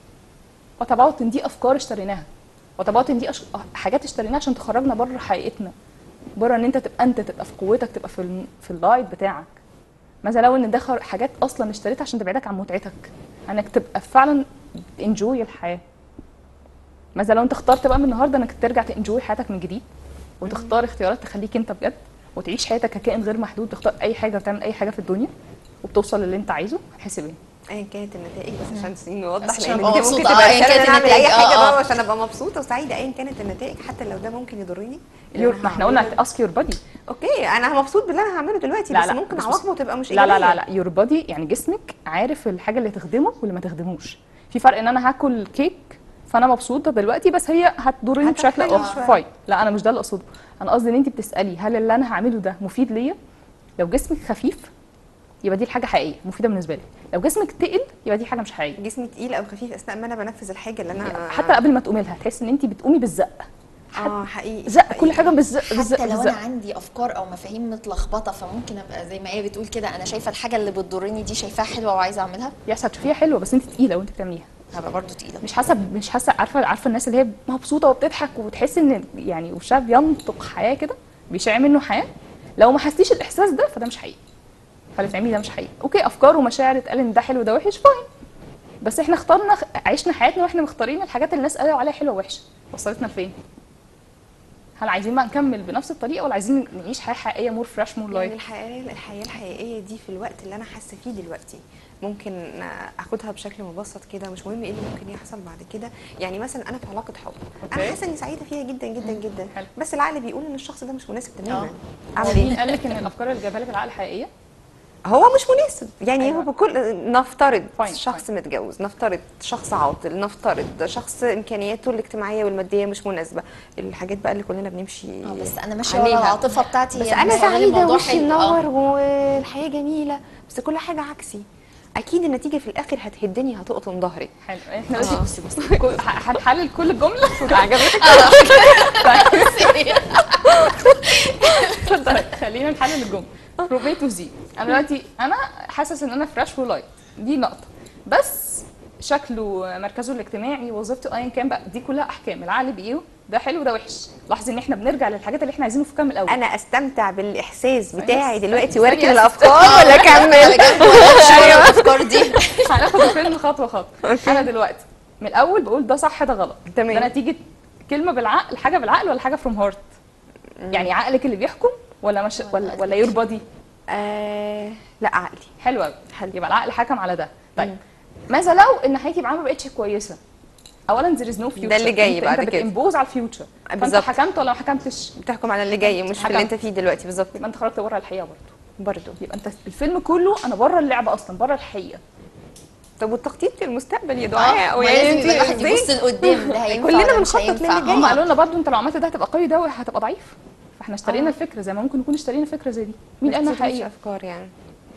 وات اباوت ان دي افكار اشتريناها وات اباوت ان دي أش... حاجات اشتريناها عشان تخرجنا بره حقيقتنا بره ان انت تبقى انت تبقى في قوتك تبقى في ال... في اللايت بتاعك ماذا لو ان ده خر- حاجات اصلا اشتريتها عشان تبعدك عن متعتك انك تبقى فعلا انجوي الحياه ماذا لو انت اخترت بقى من النهارده انك ترجع تنجوي حياتك من جديد وتختار اختيارات تخليك انت بجد وتعيش حياتك ككائن غير محدود تختار اي حاجه وتعمل اي حاجه في الدنيا وبتوصل للي انت عايزه هتحس بايه ايا كانت النتائج بس عشان نوضح بس عشان لان أبقى دي ممكن مبسوطة، تبقى آه، أيا رساله كانت ان انا اعمل اي النتائج، حاجه آه، بقى آه. عشان ابقى مبسوطه وسعيده ايا كانت النتائج حتى لو ده ممكن يضرني اللي يور أنا ما احنا قلنا هعمله. اسك يور بادي اوكي انا مبسوط باللي انا هعمله دلوقتي لا، بس لا، ممكن بص- عواقبه تبقى مش لا لا لا إيجابية. لا يور بادي يعني جسمك عارف الحاجه اللي تخدمه واللي ما تخدموش في فرق ان انا هاكل كيك فانا مبسوطه دلوقتي بس هي هتضرني بشكل هتحتاجها اخر شوية. فاين لا انا مش ده اللي اقصده انا قصدي ان انت بتسالي هل اللي انا هعمله ده مفيد ليا لو جسمك خفيف يبقى دي الحاجه حقيقيه مفيده بالنسبه لي لو جسمك تقل يبقى دي حاجه مش حقيقيه جسمي تقيل او خفيف اثناء ما انا بنفذ الحاجه اللي انا حتى قبل ما تقومي لها تحس ان انت بتقومي بالزق اه حقيقي زق حقيقي. كل حاجه بالزق بالزق حتى لو انا بالزق عندي افكار او مفاهيم متلخبطه فممكن ابقى زي ما هي بتقول كده انا شايفه الحاجه اللي بتضرني دي شايفاها حلوه وعايزه اعملها يس هتشوفيها حلوه بس انت تقيله وانت بتعمليها هبقى برضو تقيله مش حاسه مش حاسه عارفه عارفه الناس اللي هي مبسوطه وبتضحك وتحس ان يعني وشها بينطق حياه كده بيشع منه حياه لو ما حسيتيش الاحساس ده فده مش حقيقي فاللي بتعمليه ده مش حقيقي اوكي افكار ومشاعر اتقال ان ده حلو ده وحش فاين بس احنا اخترنا عشنا حياتنا واحنا مختارين الحاجات اللي الناس قالوا عليها حلوه ووحشه وصلتنا لفين هل عايزين بقى نكمل بنفس الطريقه ولا عايزين نعيش حياه حقيقيه مور فريش مور يعني لايف الحياه الحياه الحقيقيه دي في الوقت اللي انا حاسه فيه دلوقتي ممكن اخدها بشكل مبسط كده مش مهم ايه اللي ممكن يحصل بعد كده يعني مثلا انا في علاقه حب انا أوكي. حاسه اني سعيده فيها جدا جدا جدا حلو. بس العقل بيقول ان الشخص ده مش مناسب تماما آه. اعمل مين ايه قال لك ان الافكار اللي جايبها لك العقل حقيقيه هو مش مناسب يعني أيوة. هو بكل نفترض Fine, شخص متجوز نفترض شخص عاطل نفترض شخص امكانياته الاجتماعيه والماديه مش مناسبه الحاجات بقى اللي كلنا بنمشي اه بس انا ماشيه ورا عليها. العاطفه بتاعتي بس يعني انا بالنسبة لي سعيده الموضوع وشي حلو. آه. منور والحياه جميله بس كل حاجه عكسي اكيد النتيجه في الاخر هتهدني هتقطم ظهري حلو احنا لازم بص بص كل- ه- هنحلل كل الجمله عجبتك طيب خلينا نحلل الجمله from A to Z انا دلوقتي انا حاسس ان انا فريش ولايت دي نقطه بس شكله مركزه الاجتماعي وظيفته ايا كان بقى دي كلها احكام العقل بايه ده حلو ده وحش لاحظي ان احنا بنرجع للحاجات اللي احنا عايزينه في كام الاول انا استمتع بالاحساس بتاعي بس- دلوقتي بس واركن ثانية بس. الافكار ولا اكمل ايوه الافكار دي هناخد الفيلم خطوه خطوه انا دلوقتي من الاول بقول ده صح ده غلط تمام. ده نتيجه كلمه بالعقل حاجه بالعقل ولا حاجه فروم هارت يعني عقلك اللي بيحكم ولا مش ولا ولا يور بادي آه لا عقلي حلو قوي حلو. يبقى العقل حكم على ده طيب ماذا لو ان حياتي معاه ما بقتش كويسه اولا there is no future ده اللي جاي انت بعد انت كده. بتمبوز على الفيوتشر فانت بالظبط. حكمت ولا ما حكمتش بتحكم على اللي جاي مش في اللي حكمت. انت فيه دلوقتي بالظبط يبقى انت خرجت بره الحقيقه برضه برضه يبقى انت الفيلم كله انا بره اللعبه اصلا بره الحقيقه طب والتخطيط للمستقبل يا اه دعاء ما لازم يبقى الواحد يبص لقدام ده هينفع كلنا ولا مش بنخطط هينفع. للي جاي. هم آه. قالوا لنا برضه انت لو عملت ده هتبقى قوي ده هتبقى ضعيف فاحنا اشترينا آه. الفكره زي ما ممكن نكون اشترينا فكره زي دي مين قال ما انها تشتريش حقيقه افكار يعني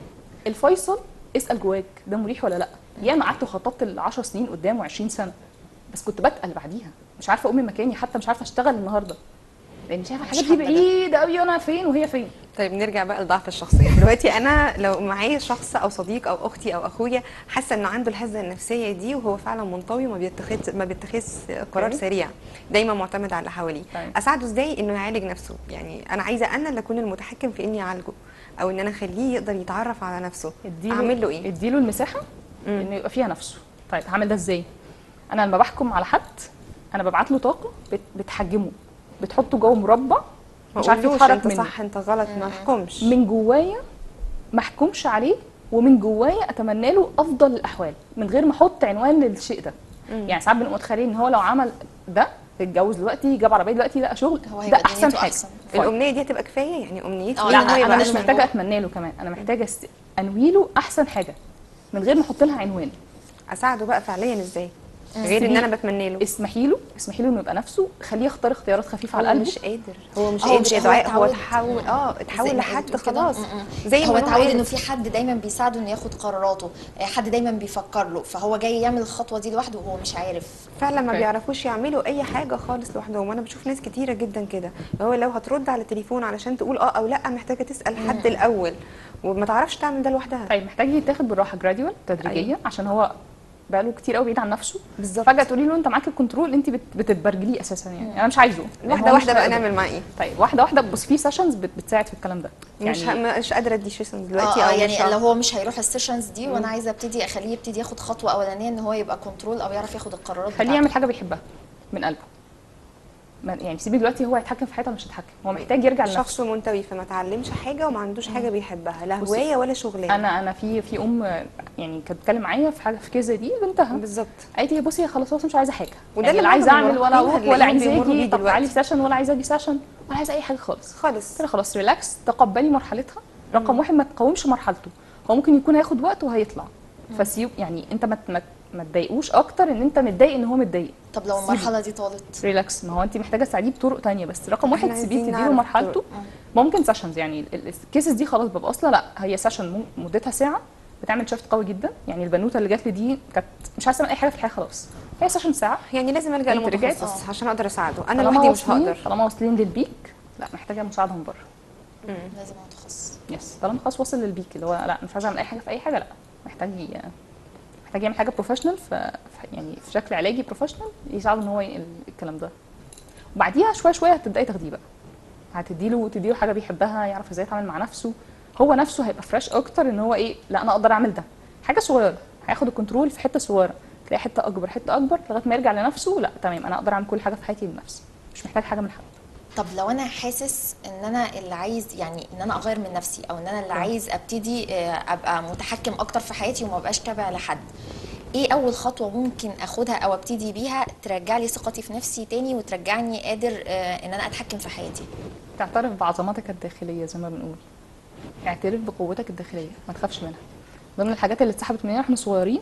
الفيصل اسال جواك ده مريح ولا لا ياما قعدت وخططت ل 10 سنين قدام و20 سنه بس كنت بتقل بعديها مش عارفه اقوم من مكاني حتى مش عارفه اشتغل النهارده لان شايفه الحاجات دي حابة ده. بعيده قوي وانا فين وهي فين طيب نرجع بقى لضعف الشخصيه دلوقتي انا لو معايا شخص او صديق او اختي او اخويا حاسه انه عنده الهزه النفسيه دي وهو فعلا منطوي وما بيتخذ ما بيتخذ قرار أوكي. سريع دايما معتمد على اللي حواليه طيب. اساعده ازاي انه يعالج نفسه يعني انا عايزه انا اللي اكون المتحكم في اني اعالجه او ان انا اخليه يقدر يتعرف على نفسه اديله اعمل له ايه اديله المساحه مم. انه يبقى فيها نفسه طيب هعمل ده ازاي انا لما بحكم على حد انا ببعت له طاقه بت- بتحجمه بتحطه جوه مربع مش عارف ما أقولوش يتحرك انت منه صح انت غلط ما احكمش من جوايا ما احكمش عليه ومن جوايا اتمنى له افضل الاحوال من غير ما احط عنوان للشيء ده يعني ساعات بنبقى متخيلين ان هو لو عمل ده اتجوز دلوقتي جاب عربيه دلوقتي لقى شغل هو ده هيبقى احسن دنيته حاجه أحسن. فاين. الامنيه دي هتبقى كفايه يعني امنيتي اه، إيه لا إن هو لا، يبقى انا مش أحسن محتاجه جوه. اتمنى له كمان انا محتاجه است... انوي له احسن حاجه من غير ما احط لها عنوان اساعده بقى فعليا ازاي غير ان سيبيه- انا بتمنى له اسمحي له اسمحي له انه يبقى نفسه خليه يختار اختيارات خفيفه على هو قلبه مش قادر هو مش هو قادر مش- يا هو دعاء هو اتعود. اتحول اه زي اتحول ما لحد قلت كده. خلاص م- م. زي هو ما اتعود عارف. انه في حد دايما بيساعده انه ياخد قراراته آه، حد دايما بيفكر له فهو جاي يعمل الخطوه دي لوحده وهو مش عارف فعلا ما أوكي. بيعرفوش يعملوا اي حاجه خالص لوحدهم وانا بشوف ناس كتيره جدا كده هو لو هترد على التليفون علشان تقول اه او لا محتاجه تسال حد الاول وما تعرفش تعمل ده لوحدها طيب محتاج يتاخد بالراحه جراديوال تدريجيه أيوة. عشان هو بقاله كتير قوي بعيد عن نفسه بالظبط. فجاه تقولي له انت معاك الكنترول انت بت- بتتبرجليه اساسا يعني انا مش عايزه لأن واحده هو مش واحده بقى هيقدر. نعمل معاه ايه طيب واحده واحده بص في سيشنز بتساعد في الكلام ده مش ه- مش قادره ادي سيشن دلوقتي اه آه، او يعني مش لو ه- هو مش هيروح السيشنز دي وانا عايزه ابتدي اخليه يبتدي ياخد خطوه اولانيه ان هو يبقى كنترول او يعرف ياخد القرارات خليه بتاعته. يعمل حاجه بيحبها من قلبه ما- يعني سيبيه دلوقتي هو يتحكم في حياته ولا مش هيتحكم هو محتاج يرجع لنفسه شخص منتوي فما تعلمش حاجه وما عندوش حاجه بيحبها لا بصي، هوايه ولا شغلانه انا انا في في ام يعني كانت بتتكلم معايا في حاجه في كيس زي دي بنتها بالظبط قالت لي بصي خلاص خلاص مش عايزه حاجه وده يعني اللي لا عايزه معظم اعمل ولا المراهقين اروح ولا هتلاقيهم عايزه بيمروا اجي بيه طب تعالي دلوقتي. سيشن ولا عايزه اجي سيشن ولا عايزه اي حاجه خالص خالص قلت لها خلاص ريلاكس تقبلي مرحلتها رقم واحد ما تقاومش مرحلته هو ممكن يكون هياخد وقت وهيطلع فسيب يعني انت ما ما ما تضايقوش اكتر ان انت متضايق ان هو متضايق طب لو سيبي. المرحله دي طالت ريلاكس ما هو انت محتاجه تساعديه بطرق تانية بس رقم احنا واحد سيبيه عايزين تديله نعرف مرحلته الطرق. ممكن سيشنز يعني ال- ال- الكيسز دي خلاص ببقى اصلا لا هي سيشن مم- مدتها ساعه بتعمل شيفت قوي جدا يعني البنوته اللي جات لي دي كانت مش عايزه تعمل اي حاجه في الحياه خلاص هي سيشن ساعه يعني لازم الجا انت رجعت؟ لمتخصص عشان اقدر اساعده انا طالما لوحدي مش واصلين- هقدر طالما واصلين للبيك لا محتاجه مساعده من بره لازم متخصص يس طالما خلاص واصل للبيك اللي هو لا مش عايز اعمل اي حاجه في اي حاجه لا محتاج ي- محتاج يعمل حاجه بروفيشنال في في- يعني في شكل علاجي بروفيشنال يساعده ان هو ي- الكلام ده وبعديها شويه شويه هتبداي تاخديه بقى هتديله تديله حاجه بيحبها يعرف ازاي يتعامل مع نفسه هو نفسه هيبقى فريش اكتر ان هو ايه لا انا اقدر اعمل ده حاجه صغيره هياخد الكنترول في حته صغيره تلاقي حته اكبر حته اكبر لغايه ما يرجع لنفسه لا تمام انا اقدر اعمل كل حاجه في حياتي بنفسي مش محتاج حاجه من حد طب لو انا حاسس ان انا اللي عايز يعني ان انا اغير من نفسي او ان انا اللي عايز ابتدي آه، ابقى متحكم اكتر في حياتي وما بقاش تابع لحد ايه اول خطوه ممكن اخدها او ابتدي بيها ترجع لي ثقتي في نفسي تاني وترجعني قادر آه، ان انا اتحكم في حياتي تعترف بعظمتك الداخليه زي ما بنقول اعترف بقوتك الداخليه ما تخافش منها ضمن الحاجات اللي اتسحبت مننا واحنا صغيرين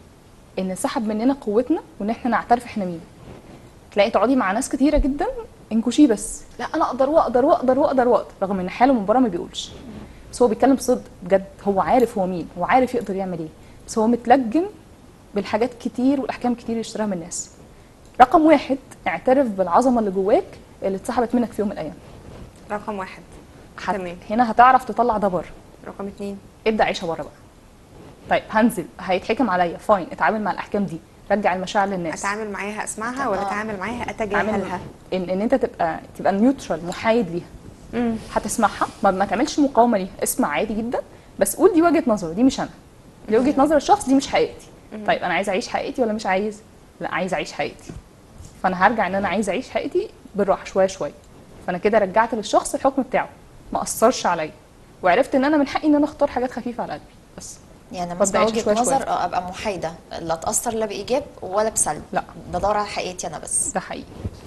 ان سحب مننا قوتنا وان احنا نعترف احنا مين تلاقي تقعدي مع ناس كتيره جدا انكشيه بس لا انا اقدر واقدر واقدر واقدر واقدر رغم ان حاله من بره ما بيقولش بس هو بيتكلم بصدق بجد هو عارف هو مين هو عارف يقدر يعمل ايه بس هو متلجم بالحاجات كتير والاحكام كتير اللي اشتراها من الناس رقم واحد اعترف بالعظمه اللي جواك اللي اتسحبت منك في يوم من الايام رقم واحد هت... تمام. هنا هتعرف تطلع ده بره رقم اتنين ابدا عيشها بره بقى طيب هنزل هيتحكم عليا فاين اتعامل مع الاحكام دي رجع المشاعر للناس اتعامل معاها اسمعها ولا آه. اتعامل معاها عامل اتجاهلها ان ان انت تبقى تبقى نيوترال محايد ليها مم. هتسمعها ما, ما تعملش مقاومه ليها اسمع عادي جدا بس قول دي وجهه نظر دي مش انا دي وجهه نظر الشخص دي مش حقيقتي طيب انا عايز اعيش حقيقتي ولا مش عايز لا عايز اعيش حقيقتي فانا هرجع ان انا عايز اعيش حقيقتي بالراحه شويه شويه فانا كده رجعت للشخص الحكم بتاعه ما اثرش عليا وعرفت ان انا من حقي ان انا اختار حاجات خفيفه على قلبي بس يعني لما ببدأ اسمع أعيش وجهه شوية شوية. نظر آه، ابقى محايده لا اتاثر لا بايجاب ولا بسلب لا. بدور على حقيقتي انا بس ده حقيقي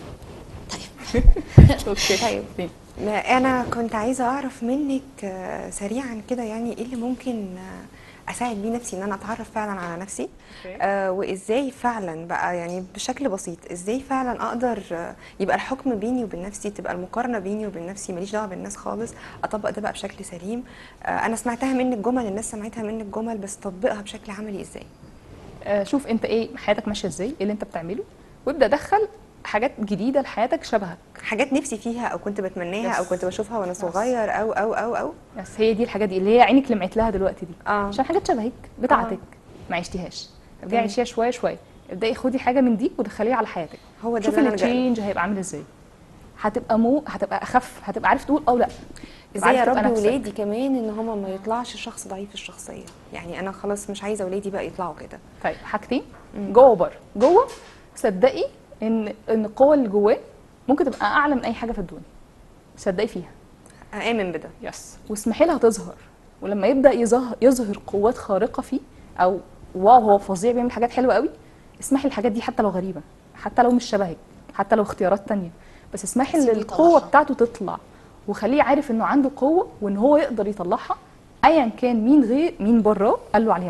طيب اوكي طيب. فين؟ ما انا كنت عايزه اعرف منك آه، سريعا كده يعني ايه اللي ممكن آه، اساعد بيه نفسي ان انا اتعرف فعلا على نفسي أوكي. آه وازاي فعلا بقى يعني بشكل بسيط ازاي فعلا اقدر آه، يبقى الحكم بيني وبين نفسي تبقى المقارنه بيني وبين نفسي ماليش دعوه بالناس خالص اطبق ده بقى بشكل سليم آه انا سمعتها منك جمل الناس سمعتها منك جمل بس تطبيقها بشكل عملي ازاي آه، شوف انت ايه حياتك ماشيه ازاي ايه اللي انت بتعمله وابدا دخل حاجات جديده لحياتك شبهك حاجات نفسي فيها او كنت بتمناها او Yes. كنت بشوفها وانا Yes. صغير او او او او بس هي دي الحاجات دي اللي هي عينك لمعت لها دلوقتي دي اه عشان حاجات شبهك بتاعتك ما عشتيهاش ابداي تمام. عيشيها شويه شويه ابداي خدي حاجه من دي ودخليها على حياتك هو ده شوفي اللي انا لجأ له. التشينج هيبقى عامل ازاي هتبقى مو هتبقى اخف هتبقى عارف تقول او لا تبقى ازاي عارف تبقى اربي نفسك. ولادي كمان ان هما ما يطلعش شخص ضعيف الشخصيه يعني انا خلاص مش عايزه ولادي بقى يطلعوا كده طيب حاجتين جوه وبره جوه صدقي ان ان القوه اللي جواه ممكن تبقى اعلى من اي حاجه في الدنيا صدقي فيها امن بده يس واسمحي لها تظهر ولما يبدا يظهر يظهر قوات خارقه فيه او واو هو فظيع بيعمل حاجات حلوه قوي اسمحي الحاجات دي حتى لو غريبه حتى لو مش شبهك حتى لو اختيارات تانية بس اسمحي سيبه للقوه يطلعها. بتاعته تطلع وخليه عارف انه عنده قوه وان هو يقدر يطلعها ايا كان مين غير مين براه قال له عليها لا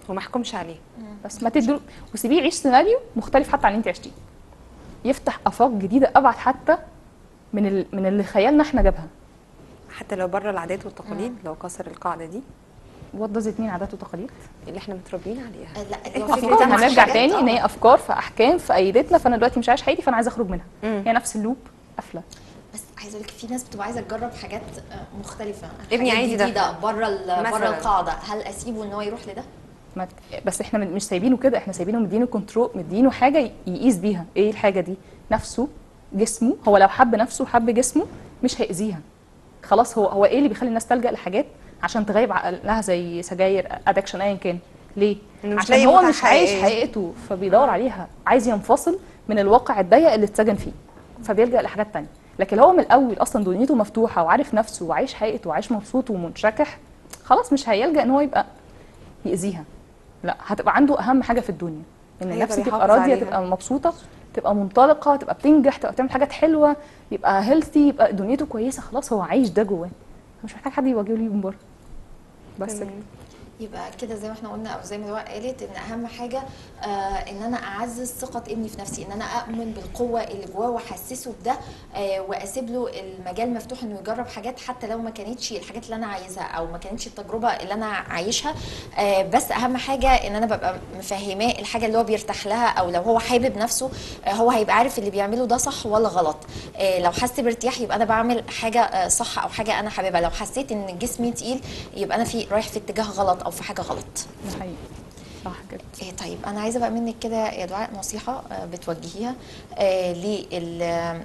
وما احكمش عليه بس ما تدلو وسيبيه يعيش سيناريو مختلف حتى عن اللي انت عشتيه يفتح افاق جديده ابعد حتى من ال... من اللي خيالنا احنا جابها حتى لو بره العادات والتقاليد لو كسر القاعده دي وات داز اتنين عادات وتقاليد اللي احنا متربيين عليها آه، لا إيه لو أفكار؟ فكرة هنرجع حاجات- تاني ان آه. هي افكار في احكام في ايدتنا فانا دلوقتي مش عايش حياتي فانا عايزه اخرج منها مم. هي نفس اللوب قافله بس عايزه اقول لك في ناس بتبقى عايزه تجرب حاجات آه، مختلفه ابني حاجات عايز ده. جديده بره ال- بره مثلاً. القاعده هل اسيبه ان هو يروح لده؟ ما ت- بس احنا من- مش سايبينه كده احنا سايبينه مدينه كنترول مدينه حاجه ي- يقيس بيها ايه الحاجه دي نفسه جسمه هو لو حب نفسه وحب جسمه مش هيأذيها خلاص هو هو ايه اللي بيخلي الناس تلجأ لحاجات عشان تغيب عقلها زي سجاير ادكشن ايا كان ليه إنه مش عشان لاقي هو متعة مش عايش حقيقية. حقيقته فبيدور عليها عايز ينفصل من الواقع الضيق اللي اتسجن فيه فبيلجأ لحاجات تانية لكن هو من الاول اصلا دنيته مفتوحه وعارف نفسه وعايش حقيقته وعايش مبسوط ومنشكح خلاص مش هيلجأ ان هو يبقى يأذيها لا هتبقى عنده اهم حاجه في الدنيا ان هيقدر النفس تبقى يحافظ راضيه عليها. تبقى مبسوطه تبقى منطلقه تبقى بتنجح تبقى بتعمل حاجات حلوه يبقى هيلثي يبقى دنيته كويسه خلاص هو عايش ده جواه مش محتاج حد يواجهه ليه من بره بس تمام. كده. يبقى كده زي ما احنا قلنا او زي ما دعاء قالت ان اهم حاجه آه ان انا اعزز ثقه ابني في نفسي ان انا اؤمن بالقوه اللي جواه واحسسه بده آه واسيب له المجال مفتوح انه يجرب حاجات حتى لو ما كانتش الحاجات اللي انا عايزها او ما كانتش التجربه اللي انا عايشها آه بس اهم حاجه ان انا ببقى مفهماه الحاجه اللي هو بيرتاح لها او لو هو حابب نفسه آه هو هيبقى عارف اللي بيعمله ده صح ولا غلط آه لو حس بارتياح يبقى انا بعمل حاجه آه صح او حاجه انا حاببها لو حسيت ان جسمي تقيل يبقى انا في رايح في اتجاه غلط او في حاجه غلط ده حقيقي صح كده إيه طيب انا عايزه بقى منك كده يا دعاء نصيحه آه، بتوجهيها آه، لل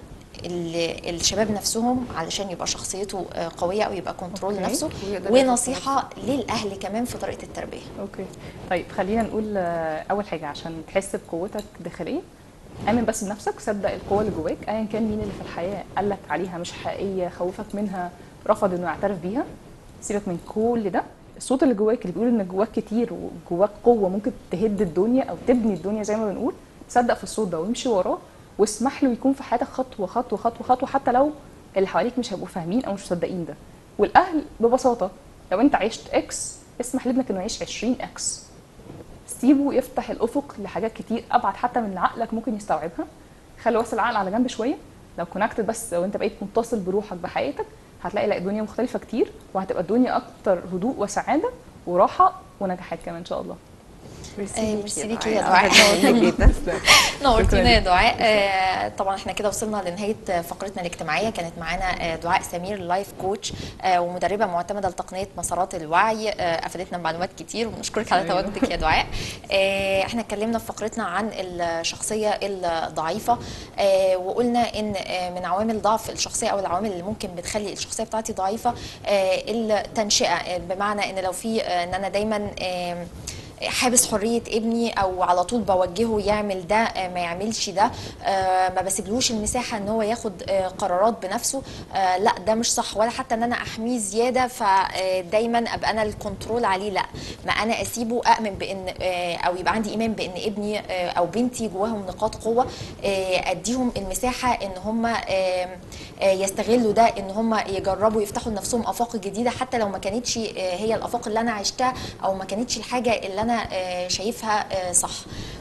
ال- الشباب نفسهم علشان يبقى شخصيته آه، قويه او يبقى كنترول أوكي. نفسه ويقدر ياخد ونصيحه للاهل كمان في طريقه التربيه اوكي طيب خلينا نقول آه، اول حاجه عشان تحس بقوتك داخليا امن بس بنفسك صدق القوه اللي جواك ايا كان مين اللي في الحياه قال لك عليها مش حقيقيه خوفك منها رفض انه يعترف بيها سيبك من كل ده الصوت اللي جواك اللي بيقول ان جواك كتير وجواك قوه ممكن تهد الدنيا او تبني الدنيا زي ما بنقول صدق في الصوت ده وامشي وراه واسمح له يكون في حياتك خطوه خطوه خطوه خطوه حتى لو اللي حواليك مش هيبقوا فاهمين او مش مصدقين ده والاهل ببساطه لو انت عشت اكس اسمح لابنك انه يعيش 20 اكس سيبه يفتح الافق لحاجات كتير ابعد حتى من اللي عقلك ممكن يستوعبها خلي وصل العقل على جنب شويه لو كونكتد بس لو انت بقيت متصل بروحك بحقيقتك هتلاقي لا الدنيا مختلفه كتير وهتبقى الدنيا اكتر هدوء وسعاده وراحه ونجاحات كمان ان شاء الله آه، ميرسي ليكي يا دعاء دعاء. جدا نورتينا يا دعاء آه، طبعا احنا كده وصلنا لنهايه فقرتنا الاجتماعيه كانت معانا آه، دعاء سمير لايف كوتش آه، ومدربه معتمده لتقنيه مسارات الوعي آه، افادتنا بمعلومات كتير وبنشكرك على أيوة. تواجدك يا دعاء آه، احنا اتكلمنا في فقرتنا عن الشخصيه الضعيفه آه، وقلنا ان آه، من عوامل ضعف الشخصيه او العوامل اللي ممكن بتخلي الشخصيه بتاعتي ضعيفه آه، التنشئه آه، بمعنى ان لو في آه، ان انا دايما آه، حابس حريه ابني او على طول بوجهه يعمل ده آه، ما يعملش ده آه، ما بسيبلوش المساحه ان هو ياخد آه، قرارات بنفسه آه، لا ده مش صح ولا حتى ان انا احميه زياده فدايما ابقى انا الكنترول عليه لا ما انا اسيبه اامن بان آه، او يبقى عندي ايمان بان ابني آه، او بنتي جواهم نقاط قوه آه، اديهم المساحه ان هم آه، آه، يستغلوا ده ان هم يجربوا يفتحوا لنفسهم افاق جديده حتى لو ما كانتش آه، هي الافاق اللي انا عشتها او ما كانتش الحاجه اللي انا آه، شايفها آه، صح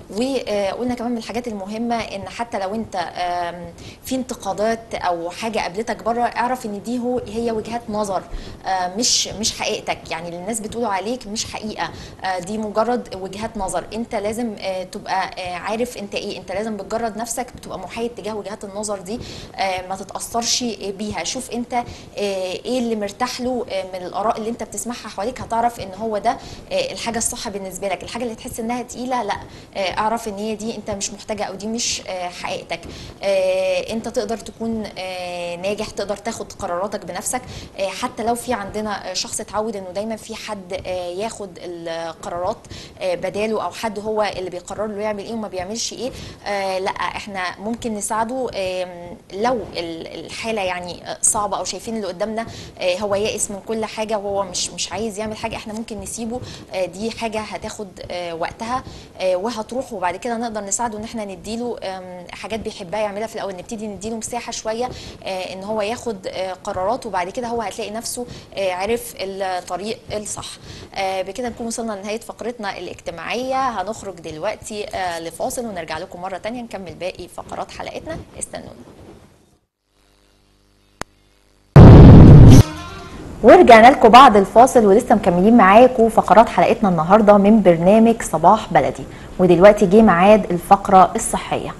وقلنا كمان من الحاجات المهمه ان حتى لو انت آم، في انتقادات او حاجه قابلتك بره اعرف ان دي هو هي وجهات نظر آه، مش مش حقيقتك يعني اللي الناس بتقوله عليك مش حقيقه آه، دي مجرد وجهات نظر انت لازم آه، تبقى آه، عارف انت ايه انت لازم بتجرد نفسك بتبقى محايد تجاه وجهات النظر دي آه، ما تتاثرش بيها شوف انت آه، ايه اللي مرتاح له آه، من الاراء اللي انت بتسمعها حواليك هتعرف ان هو ده آه، الحاجه الصح بالنسبه لك الحاجه اللي تحس انها تقيله لا آه، اعرف ان هي دي انت مش محتاجه او دي مش آه، حقيقتك آه، انت تقدر تكون آه، ناجح تقدر تاخد قراراتك بنفسك آه، حتى لو في عندنا آه، شخص اتعود انه دايما في حد آه، ياخد القرارات آه، بداله او حد هو اللي بيقرر له يعمل ايه وما بيعملش ايه آه، لا احنا ممكن نساعده آم، لو ال- الحاله يعني آه، صعبه او شايفين اللي قدامنا آه، هو يائس من كل حاجه وهو مش مش عايز يعمل حاجه احنا ممكن نسيبه آه، دي حاجه هتاخد آه، وقتها آه، وهتروح يروح وبعد كده نقدر نساعده ان احنا نديله آم، حاجات بيحبها يعملها في الاول نبتدي نديله مساحه شويه آه، ان هو ياخد آه، قرارات وبعد كده هو هتلاقي نفسه آه، عرف الطريق الصح آه، بكده نكون وصلنا لنهايه فقرتنا الاجتماعيه هنخرج دلوقتي آه، لفاصل ونرجع لكم مره تانية نكمل باقي فقرات حلقتنا استنونا ورجعنا لكم بعد الفاصل ولسه مكملين معاكم فقرات حلقتنا النهارده من برنامج صباح بلدي ودلوقتي جه ميعاد الفقره الصحيه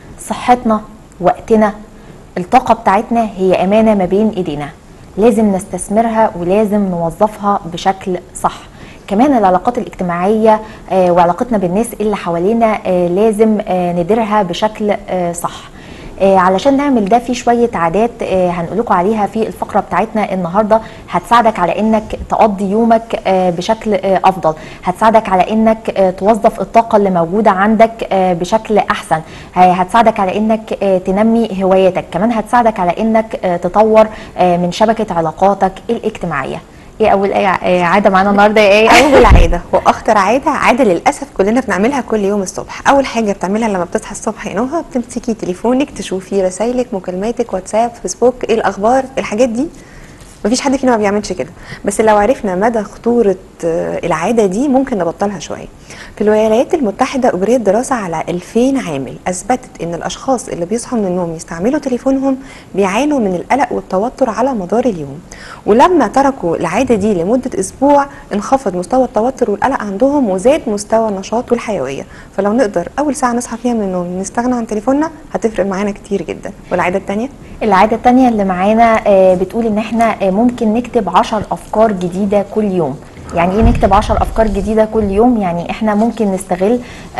صحتنا وقتنا الطاقه بتاعتنا هي امانه ما بين ايدينا لازم نستثمرها ولازم نوظفها بشكل صح كمان العلاقات الاجتماعيه آه، وعلاقتنا بالناس اللي حوالينا آه، لازم آه، نديرها بشكل آه، صح آه، علشان نعمل ده في شويه عادات آه، هنقول لكم عليها في الفقره بتاعتنا النهارده هتساعدك على انك تقضي يومك آه، بشكل آه، افضل هتساعدك على انك آه، توظف الطاقه اللي موجوده عندك آه، بشكل احسن آه، هتساعدك على انك آه، تنمي هواياتك كمان هتساعدك على انك آه، تطور آه، من شبكه علاقاتك الاجتماعيه ايه اول ايه آه، عاده معانا النهارده يا ايه اول عاده واخطر عاده عاده للاسف كلنا بنعملها كل يوم الصبح اول حاجه بتعملها لما بتصحى الصبح يا نهى بتمسكي تليفونك تشوفي رسايلك مكالماتك واتساب فيسبوك ايه الاخبار الحاجات دي مفيش حد فينا ما بيعملش كده بس لو عرفنا مدى خطوره آه، العاده دي ممكن نبطلها شويه في الولايات المتحده اجريت دراسه على 2000 عامل اثبتت ان الاشخاص اللي بيصحوا من النوم يستعملوا تليفونهم بيعانوا من القلق والتوتر على مدار اليوم ولما تركوا العاده دي لمده اسبوع انخفض مستوى التوتر والقلق عندهم وزاد مستوى النشاط والحيويه فلو نقدر اول ساعه نصحى فيها من النوم نستغنى عن تليفوننا هتفرق معانا كتير جدا والعاده الثانيه العادة التانية اللي معانا آه، بتقول ان احنا آه، ممكن نكتب عشر افكار جديدة كل يوم يعني ايه نكتب عشر افكار جديدة كل يوم يعني احنا ممكن نستغل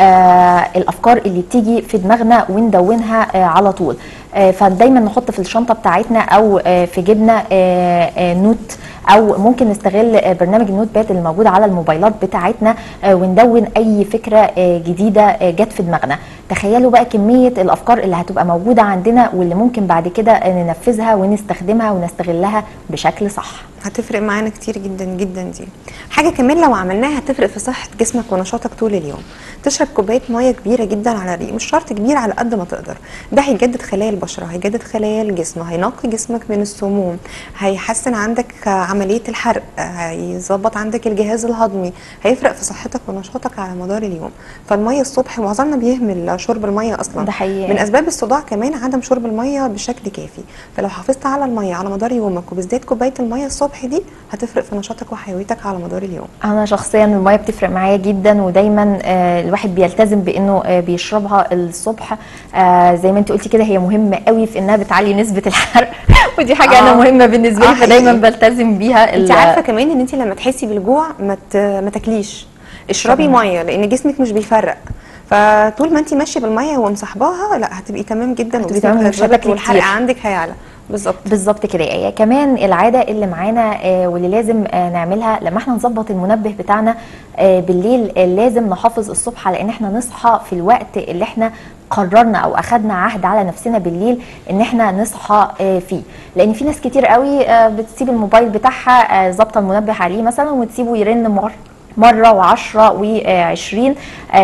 آه الافكار اللي بتيجي في دماغنا وندونها آه على طول آه فدايما نحط في الشنطة بتاعتنا او آه في جيبنا آه آه نوت او ممكن نستغل آه، برنامج النوت باد اللي موجود على الموبايلات بتاعتنا آه، وندون اي فكره آه، جديده آه، جت في دماغنا تخيلوا بقى كميه الافكار اللي هتبقى موجوده عندنا واللي ممكن بعد كده آه، ننفذها ونستخدمها ونستغلها بشكل صح هتفرق معانا كتير جدا جدا دي حاجه كمان لو عملناها هتفرق في صحه جسمك ونشاطك طول اليوم تشرب كوبايه ميه كبيره جدا على الريق مش شرط كبير على قد ما تقدر ده هيجدد خلايا البشره هيجدد خلايا الجسم هينقي جسمك من السموم هيحسن عندك عمليه الحرق هيظبط عندك الجهاز الهضمي هيفرق في صحتك ونشاطك على مدار اليوم فالميه الصبح معظمنا بيهمل شرب الميه اصلا ده حقيقي. من اسباب الصداع كمان عدم شرب الميه بشكل كافي فلو حافظت على الميه على مدار يومك وبالذات كوبايه الميه الصبح دي هتفرق في نشاطك وحيويتك على مدار اليوم انا شخصيا الميه بتفرق معايا جدا ودايما آه، الواحد بيلتزم بانه آه، بيشربها الصبح آه، زي ما انت قلتي كده هي مهمه قوي في انها بتعلي نسبه الحرق ودي حاجه انا آه. مهمه بالنسبه آه، لي فدايما حقيقي. بلتزم بيها انت ال- عارفه كمان ان انت لما تحسي بالجوع ما ت- ما تاكليش اشربي طبعاً. ميه لان جسمك مش بيفرق فطول ما انت ماشيه بالميه ومصاحباها لا هتبقي تمام جدا هتبقي وجسمك تمام هيتظبط بشكل والحرق كتير. عندك هيعلى بالظبط بالظبط كده هي كمان العاده اللي معانا آه، واللي لازم آه، نعملها لما احنا نظبط المنبه بتاعنا آه، بالليل آه، لازم نحافظ الصبح على ان احنا نصحى في الوقت اللي احنا قررنا او اخدنا عهد على نفسنا بالليل ان احنا نصحى آه، فيه لان في ناس كتير قوي آه، بتسيب الموبايل بتاعها آه، ظابطه المنبه عليه مثلا وتسيبه يرن مره مره وعشرة وعشرين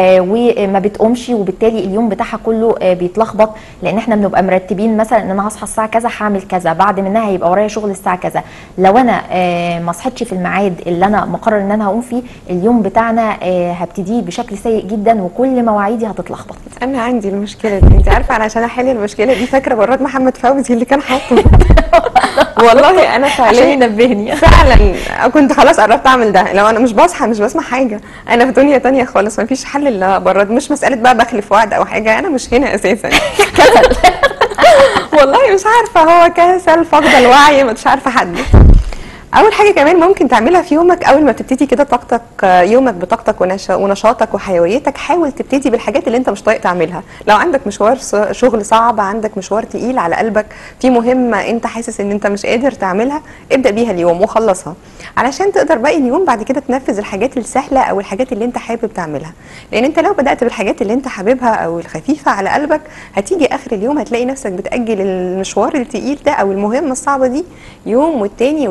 وما بتقومش وبالتالي اليوم بتاعها كله آه، بيتلخبط لان احنا بنبقى مرتبين مثلا ان انا هصحى الساعه كذا هعمل كذا بعد منها هيبقى ورايا شغل الساعه كذا لو انا آه، ما صحيتش في الميعاد اللي انا مقرر ان انا هقوم فيه اليوم بتاعنا آه، هبتديه بشكل سيء جدا وكل مواعيدي هتتلخبط انا عندي المشكله دي انت عارفه علشان احل المشكله دي فاكره براد محمد فوزي اللي كان حاطه والله انا عشان فعليا ينبهني فعلا كنت خلاص قربت اعمل ده لو انا مش بصحى مش بسمع حاجه انا في دنيا تانية خالص ما فيش حل الا براد مش مساله بقى بخلف وعد او حاجه انا مش هنا اساسا كسل والله مش عارفه هو كسل فقد الوعي مش عارفه حد اول حاجه كمان ممكن تعملها في يومك اول ما تبتدي كده طاقتك يومك بطاقتك ونش- ونشاطك وحيويتك حاول تبتدي بالحاجات اللي انت مش طايق تعملها لو عندك مشوار ص- شغل صعب عندك مشوار تقيل على قلبك في مهمه انت حاسس ان انت مش قادر تعملها ابدا بيها اليوم وخلصها علشان تقدر باقي اليوم بعد كده تنفذ الحاجات السهله او الحاجات اللي انت حابب تعملها لان انت لو بدات بالحاجات اللي انت حاببها او الخفيفه على قلبك هتيجي اخر اليوم هتلاقي نفسك بتاجل المشوار التقيل ده او المهمه الصعبه دي يوم والتاني والتالت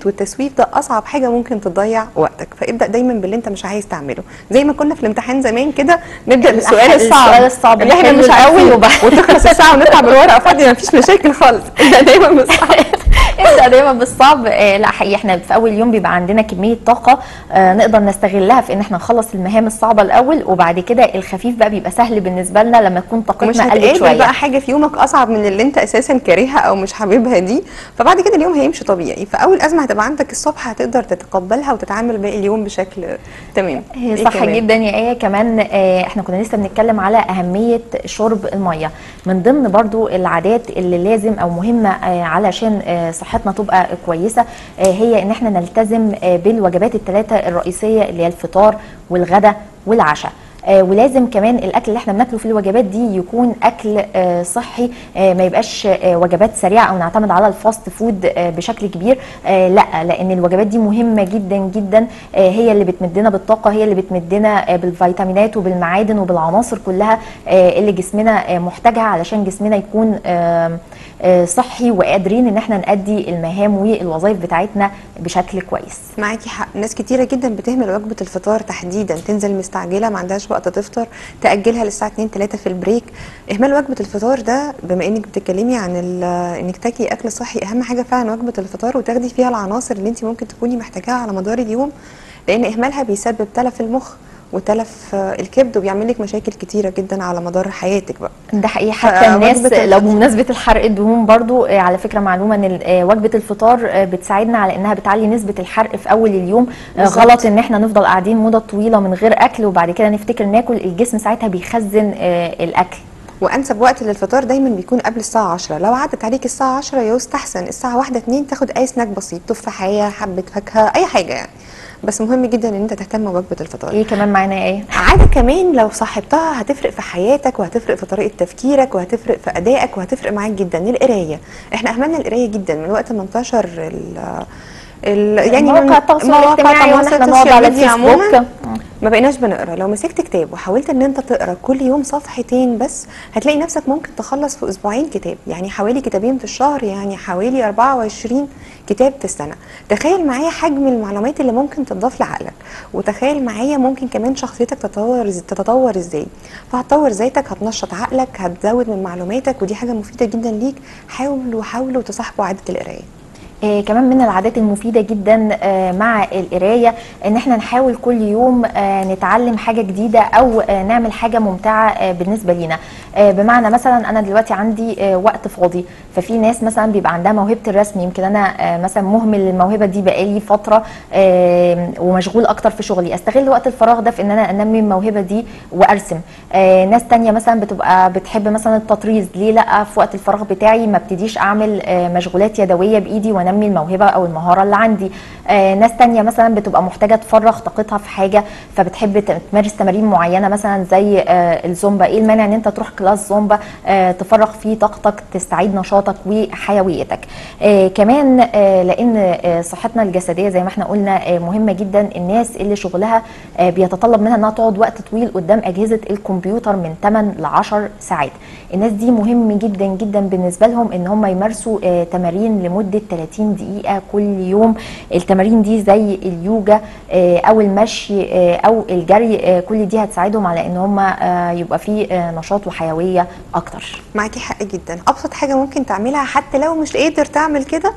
والمكالمات والتسويف ده اصعب حاجه ممكن تضيع وقتك فابدا دايما باللي انت مش عايز تعمله زي ما كنا في الامتحان زمان كده نبدا بالسؤال السؤال الصعب الصعب اللي احنا نحله مش الأول عارفين وبعد- وتخلص الساعه ونطلع بالورقه فاضيه مفيش مشاكل خالص ابدا دايما بالصعب ابدا دايما بالصعب آه لا حقيقي احنا في اول يوم بيبقى عندنا كميه طاقه آه نقدر نستغلها في ان احنا نخلص المهام الصعبه الاول وبعد كده الخفيف بقى بيبقى سهل بالنسبه لنا لما تكون مش طاقتنا قلت هتقابل شويه بقى حاجه في يومك اصعب من اللي انت اساسا كارهها او مش حاببها دي فبعد كده اليوم هيمشي طبيعي فاول ازمه هتبقى عندك الصبح هتقدر تتقبلها وتتعامل باقي اليوم بشكل تمام هي إيه صح كمان؟ جدا يا ايه كمان آه، احنا كنا لسه بنتكلم على اهميه شرب الميه من ضمن برضو العادات اللي لازم او مهمه آه، علشان آه، صحتنا تبقى كويسه آه، هي ان احنا نلتزم آه، بالوجبات الثلاثه الرئيسيه اللي هي الفطار والغداء والعشاء آه، ولازم كمان الاكل اللي احنا بناكله في الوجبات دي يكون اكل آه، صحي آه، ما يبقاش آه، وجبات سريعه او نعتمد على الفاست فود آه، بشكل كبير آه، لا لان الوجبات دي مهمه جدا جدا آه، هي اللي بتمدنا بالطاقه هي اللي بتمدنا آه، بالفيتامينات وبالمعادن وبالعناصر كلها آه، اللي جسمنا آه، محتاجها علشان جسمنا يكون آه، آه، صحي وقادرين ان احنا نأدي المهام والوظائف بتاعتنا بشكل كويس معاكي حق ناس كتيرة جدا بتهمل وجبة الفطار تحديدا تنزل مستعجلة ما عندهاش وقت تفطر تأجلها للساعة 2 3 في البريك إهمال وجبة الفطار ده بما إنك بتتكلمي عن ال- إنك تاكلي أكل صحي أهم حاجة فعلا وجبة الفطار وتاخدي فيها العناصر اللي أنت ممكن تكوني محتاجاها على مدار اليوم لأن إهمالها بيسبب تلف المخ وتلف آه، الكبد وبيعمل لك مشاكل كتيرة جدا على مدار حياتك بقى ده حقيقي حتى فوجبة الناس الفطار- لو بمناسبة الحرق الدهون برضو آه، على فكرة معلومة ان ال- آه، وجبة الفطار آه، بتساعدنا على انها بتعلي نسبة الحرق في اول اليوم آه، بالظبط. غلط ان احنا نفضل قاعدين مدة طويلة من غير اكل وبعد كده نفتكر ناكل الجسم ساعتها بيخزن آه، الاكل وانسب وقت للفطار دايما بيكون قبل الساعه 10 لو عدت عليك الساعه 10 يستحسن الساعه 1 2 تاخد اي سناك بسيط تفاحيه حبه فاكهه اي حاجه يعني بس مهم جدا ان انت تهتم بوجبه الفطار ايه كمان معانا ايه عادة كمان لو صاحبتها هتفرق في حياتك وهتفرق في طريقة تفكيرك وهتفرق في أدائك وهتفرق معاك جدا القراية احنا أهملنا القراية جدا من وقت ما انتشر ال ال يعني مواقع من- التواصل مواقع الاجتماعي وان التواصل احنا نقعد على السوشيال ميديا الفيسبوك عموماً ما بقيناش بنقرا لو مسكت كتاب وحاولت ان انت تقرا كل يوم صفحتين بس هتلاقي نفسك ممكن تخلص في اسبوعين كتاب يعني حوالي كتابين في الشهر يعني حوالي 24 كتاب في السنه تخيل معايا حجم المعلومات اللي ممكن تضاف لعقلك وتخيل معايا ممكن كمان شخصيتك تتطور تتطور ازاي فهتطور ذاتك هتنشط عقلك هتزود من معلوماتك ودي حاجه مفيده جدا ليك حاولوا حاولوا تصاحبوا عاده القرايه آه، كمان من العادات المفيدة جدا آه، مع القراية ان احنا نحاول كل يوم آه، نتعلم حاجة جديدة او آه، نعمل حاجة ممتعة آه، بالنسبة لينا آه، بمعنى مثلا انا دلوقتي عندي آه، وقت فاضي ففي ناس مثلا بيبقى عندها موهبة الرسم يمكن انا آه، مثلا مهمل الموهبة دي بقالي فترة آه، ومشغول اكتر في شغلي استغل وقت الفراغ ده في ان انا انمي الموهبة دي وارسم آه، ناس تانية مثلا بتبقى بتحب مثلا التطريز ليه لا في وقت الفراغ بتاعي ما ابتديش اعمل آه، مشغولات يدويه بايدي وانمي الموهبه او المهاره اللي عندي آه، ناس تانية مثلا بتبقى محتاجه تفرغ طاقتها في حاجه فبتحب ت- تمارس تمارين معينه مثلا زي آه، الزومبا ايه المانع ان انت تروح كلاس زومبا آه، تفرغ فيه طاقتك تستعيد نشاطك وحيويتك آه، كمان آه، لان آه، صحتنا الجسديه زي ما احنا قلنا آه، مهمه جدا الناس اللي شغلها آه، بيتطلب منها انها تقعد وقت طويل قدام اجهزه الكمبيوتر من 8 ل 10 ساعات الناس دي مهم جدا جدا بالنسبه لهم ان هم يمارسوا آه، تمارين لمده 30 دقيقه كل يوم التمارين دي زي اليوجا آه، او المشي آه، او الجري آه، كل دي هتساعدهم على ان هم آه، يبقى في آه، نشاط وحيويه اكتر معاكي حق جدا ابسط حاجه ممكن تعملها حتى لو مش قادر تعمل كده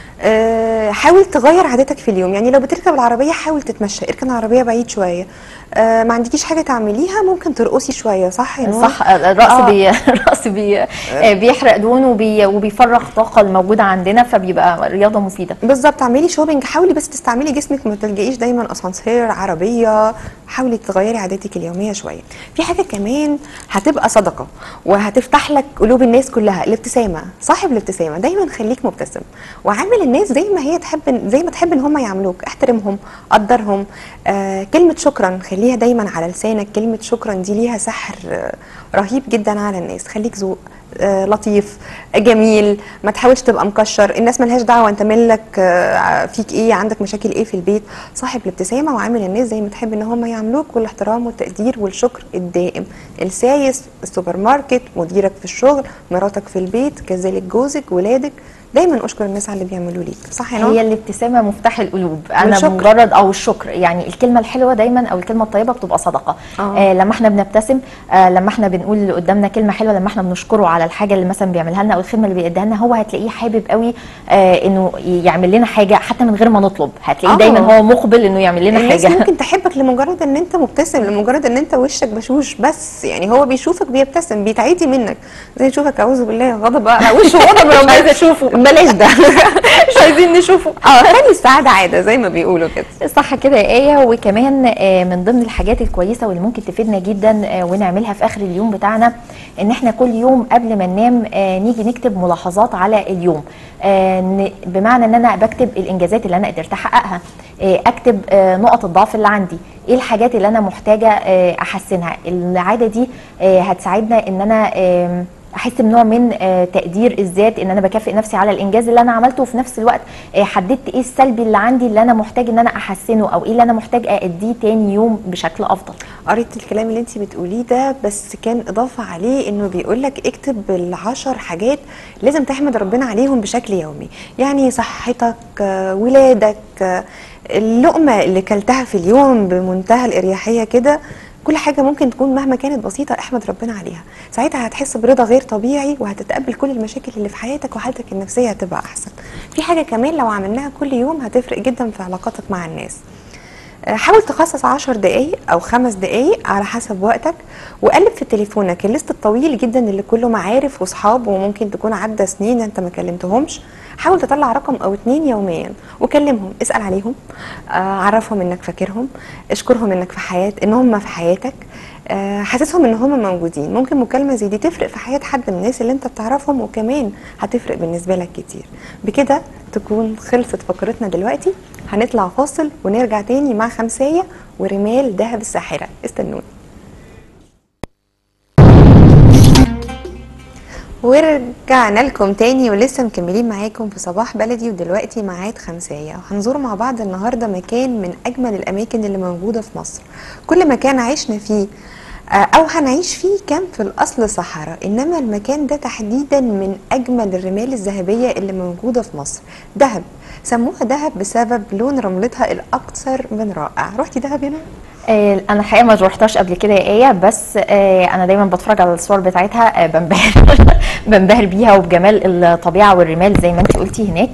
آه، حاول تغير عاداتك في اليوم يعني لو بتركب العربيه حاول تتمشى اركن العربيه بعيد شويه آه، ما عندكيش حاجه تعمليها ممكن ترقصي شويه صح يا نور؟ صح الرقص آه. بي الرقص بي آه، بيحرق دهون وبي وبيفرغ طاقه الموجوده عندنا فبيبقى رياضه مفيده بالظبط اعملي شوبينج حاولي بس تستعملي جسمك ما تلجئيش دايما اسانسير عربيه حاولي تغيري عاداتك اليوميه شويه في حاجه كمان هتبقى صدقه وهتفتح لك قلوب الناس كلها الابتسامه صاحب الابتسامه دايما خليك مبتسم وعامل الناس زي ما هي تحب زي ما تحب ان هم يعاملوك احترمهم قدرهم آه كلمه شكرا خليها دايما على لسانك كلمه شكرا دي ليها سحر آه رهيب جدا على الناس خليك ذوق آه، لطيف جميل ما تحاولش تبقى مكشر الناس ملهاش دعوه انت مالك آه، فيك ايه عندك مشاكل ايه في البيت صاحب الابتسامه وعامل الناس زي ما تحب ان هم يعاملوك والاحترام والتقدير والشكر الدائم السايس السوبر ماركت مديرك في الشغل مراتك في البيت كذلك جوزك ولادك دايما اشكر الناس على اللي بيعملوا ليك صح يا نور هي الابتسامه مفتاح القلوب انا والشكر. مجرد او الشكر يعني الكلمه الحلوه دايما او الكلمه الطيبه بتبقى صدقه آه. آه لما احنا بنبتسم آه لما احنا بنقول اللي قدامنا كلمه حلوه لما احنا بنشكره على الحاجه اللي مثلا بيعملها لنا او الخدمه اللي بيديها لنا هو هتلاقيه حابب قوي آه انه يعمل لنا حاجه حتى من غير ما نطلب هتلاقيه آه. دايما هو مقبل انه يعمل لنا الناس حاجه ممكن تحبك لمجرد ان انت مبتسم لمجرد ان انت وشك بشوش بس يعني هو بيشوفك بيبتسم بيتعدي منك زي يشوفك اعوذ بالله غضب على وشه غضب مش ربنا عايزه اشوفه بلاش ده مش عايزين نشوفه اه خلي السعاده عاده زي ما بيقولوا كده صح كده يا آية وكمان آه، من ضمن الحاجات الكويسة واللي ممكن تفيدنا جدا آه، ونعملها في آخر اليوم بتاعنا إن إحنا كل يوم قبل ما ننام آه، نيجي نكتب ملاحظات على اليوم آه، ن- بمعنى إن أنا بكتب الإنجازات اللي أنا قدرت أحققها آه، أكتب آه، نقط الضعف اللي عندي إيه الحاجات اللي أنا محتاجة آه، أحسنها العادة دي آه، هتساعدنا إن أنا آم، احس بنوع من آه، تقدير الذات ان انا بكافئ نفسي على الانجاز اللي انا عملته وفي نفس الوقت آه، حددت ايه السلبي اللي عندي اللي انا محتاج ان انا احسنه او ايه اللي انا محتاج ااديه تاني يوم بشكل افضل قريت الكلام اللي انت بتقوليه ده بس كان اضافه عليه انه بيقول لك اكتب العشر حاجات لازم تحمد ربنا عليهم بشكل يومي يعني صحتك آه، ولادك آه، اللقمه اللي كلتها في اليوم بمنتهى الاريحيه كده كل حاجة ممكن تكون مهما كانت بسيطة احمد ربنا عليها ساعتها هتحس برضا غير طبيعي وهتتقبل كل المشاكل اللي في حياتك وحالتك النفسية هتبقى أحسن في حاجة كمان لو عملناها كل يوم هتفرق جدا في علاقاتك مع الناس حاول تخصص عشر دقايق او خمس دقايق على حسب وقتك وقلب في تليفونك الليست الطويل جدا اللي كله معارف واصحاب وممكن تكون عدى سنين انت ما كلمتهمش حاول تطلع رقم او اتنين يوميا وكلمهم اسال عليهم آه، عرفهم انك فاكرهم اشكرهم انك في حياه ان هم في حياتك آه، حاسسهم ان هم موجودين ممكن مكالمه زي دي تفرق في حياه حد من الناس اللي انت بتعرفهم وكمان هتفرق بالنسبه لك كتير بكده تكون خلصت فقرتنا دلوقتي هنطلع فاصل ونرجع تاني مع خمسية ورمال دهب الساحرة استنونا ورجعنا لكم تاني ولسه مكملين معاكم في صباح بلدي ودلوقتي ميعاد خمسية وهنزور مع بعض النهاردة مكان من أجمل الأماكن اللي موجودة في مصر كل مكان عشنا فيه آه، أو هنعيش فيه كان في الأصل صحراء إنما المكان ده تحديدا من أجمل الرمال الذهبية اللي موجودة في مصر دهب سموها دهب بسبب لون رملتها الأكثر من رائع رحتي دهب هنا؟ آه، انا الحقيقه ما روحتهاش قبل كده يا ايه بس آه، انا دايما بتفرج على الصور بتاعتها آه، بنبهر بنبهر بيها وبجمال الطبيعه والرمال زي ما انت قلتي هناك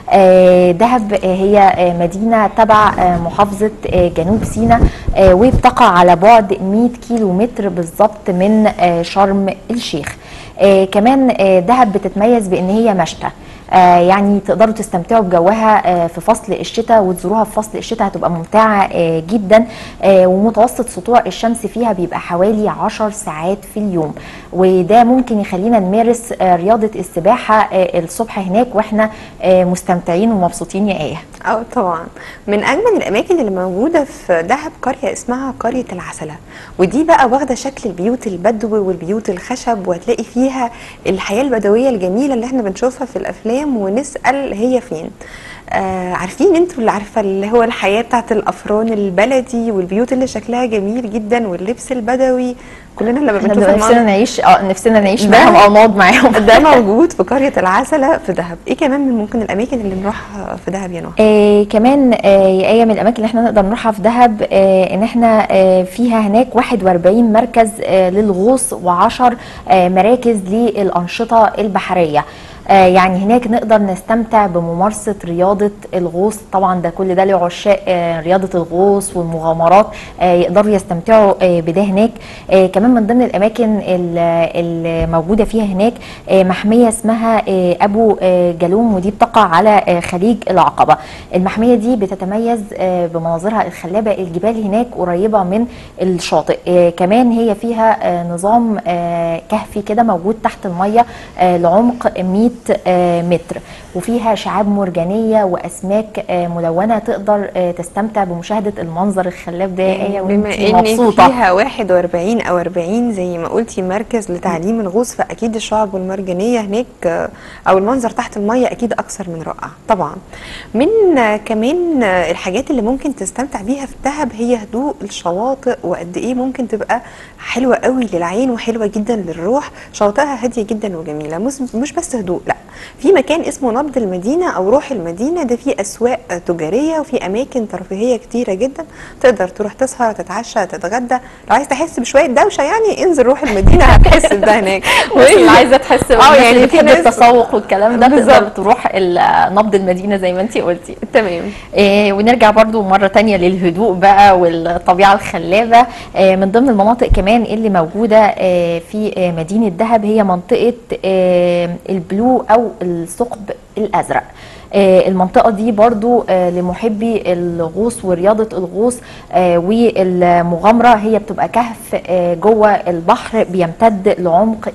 آه، دهب آه، هي آه، مدينه تبع آه، محافظه آه، جنوب سيناء آه، وبتقع على بعد 100 كيلو متر بالظبط من آه، شرم الشيخ آه، كمان آه، دهب بتتميز بان هي مشتى آه، يعني تقدروا تستمتعوا بجوها آه، في فصل الشتاء وتزوروها في فصل الشتاء هتبقى ممتعة آه، جدا آه، ومتوسط سطوع الشمس فيها بيبقى حوالي 10 ساعات في اليوم وده ممكن يخلينا نمارس آه، رياضة السباحة آه، الصبح هناك واحنا آه، مستمتعين ومبسوطين يا ايه اه طبعا من اجمل الاماكن اللي موجوده في دهب قريه اسمها قريه العسله ودي بقى واخده شكل البيوت البدو والبيوت الخشب وهتلاقي فيها الحياه البدويه الجميله اللي احنا بنشوفها في الافلام ونسال هي فين آه عارفين انتوا اللي عارفه اللي هو الحياه بتاعت الافران البلدي والبيوت اللي شكلها جميل جدا واللبس البدوي كلنا لما احنا بنشوف بنبقى المنظر نفسنا نعيش اه نفسنا نعيش ده- معاهم او نقعد معاهم ده موجود في قريه العسله في دهب ايه كمان من ممكن الاماكن اللي نروحها في دهب يا نهى آه كمان آه يا آية من الأماكن اللي احنا نقدر نروحها في دهب آه إن احنا آه فيها هناك 41 مركز آه للغوص و10 آه مراكز للأنشطة البحرية آه يعني هناك نقدر نستمتع بممارسة رياضة الغوص طبعا ده كل ده لعشاق آه رياضة الغوص والمغامرات آه يقدروا يستمتعوا آه بده هناك آه كمان من ضمن الأماكن ال- الموجودة فيها هناك آه محمية اسمها آه أبو آه جالوم ودي بتقع على آه خليج العقبة المحمية دي بتتميز آه بمناظرها الخلابة الجبال هناك قريبة من الشاطئ آه كمان هي فيها آه نظام آه كهفي كده موجود تحت المية آه لعمق 100 آه متر وفيها شعاب مرجانية وأسماك آه ملونة تقدر آه تستمتع بمشاهدة المنظر الخلاب ده يا آية بما وانتي ان مبسوطة فيها 41 او 40 زي ما قلتي مركز لتعليم الغوص فاكيد الشعب والمرجانيه هناك آه، او المنظر تحت الميه اكيد اكثر من رائع طبعا من آه، كمان آه، الحاجات اللي ممكن تستمتع بيها في دهب هي هدوء الشواطئ وقد ايه ممكن تبقى حلوه قوي للعين وحلوه جدا للروح شواطئها هاديه جدا وجميله مش مش بس هدوء لا في مكان اسمه نبض المدينه او روح المدينه ده فيه اسواق تجاريه وفي اماكن ترفيهيه كتيره جدا تقدر تروح تسهر تتعشى تتغدى لو عايز تحس بشويه دوشه يعني انزل روح المدينه هتحس بده هناك والناس اللي عايزه تحس اه والناس يعني اللي في بتحب ناس- التسوق والكلام ده تقدر بالظبط. تروح ال- نبض المدينه زي ما انت قلتي تمام إيه ونرجع برضو مرة تانية للهدوء بقى والطبيعة الخلابة إيه من ضمن المناطق كمان اللي موجودة إيه في إيه مدينة دهب هي منطقة إيه البلو أو الثقب الأزرق آه، المنطقة دي برضو آه، لمحبي الغوص ورياضة الغوص آه، والمغامرة هي بتبقى كهف آه، جوه البحر بيمتد لعمق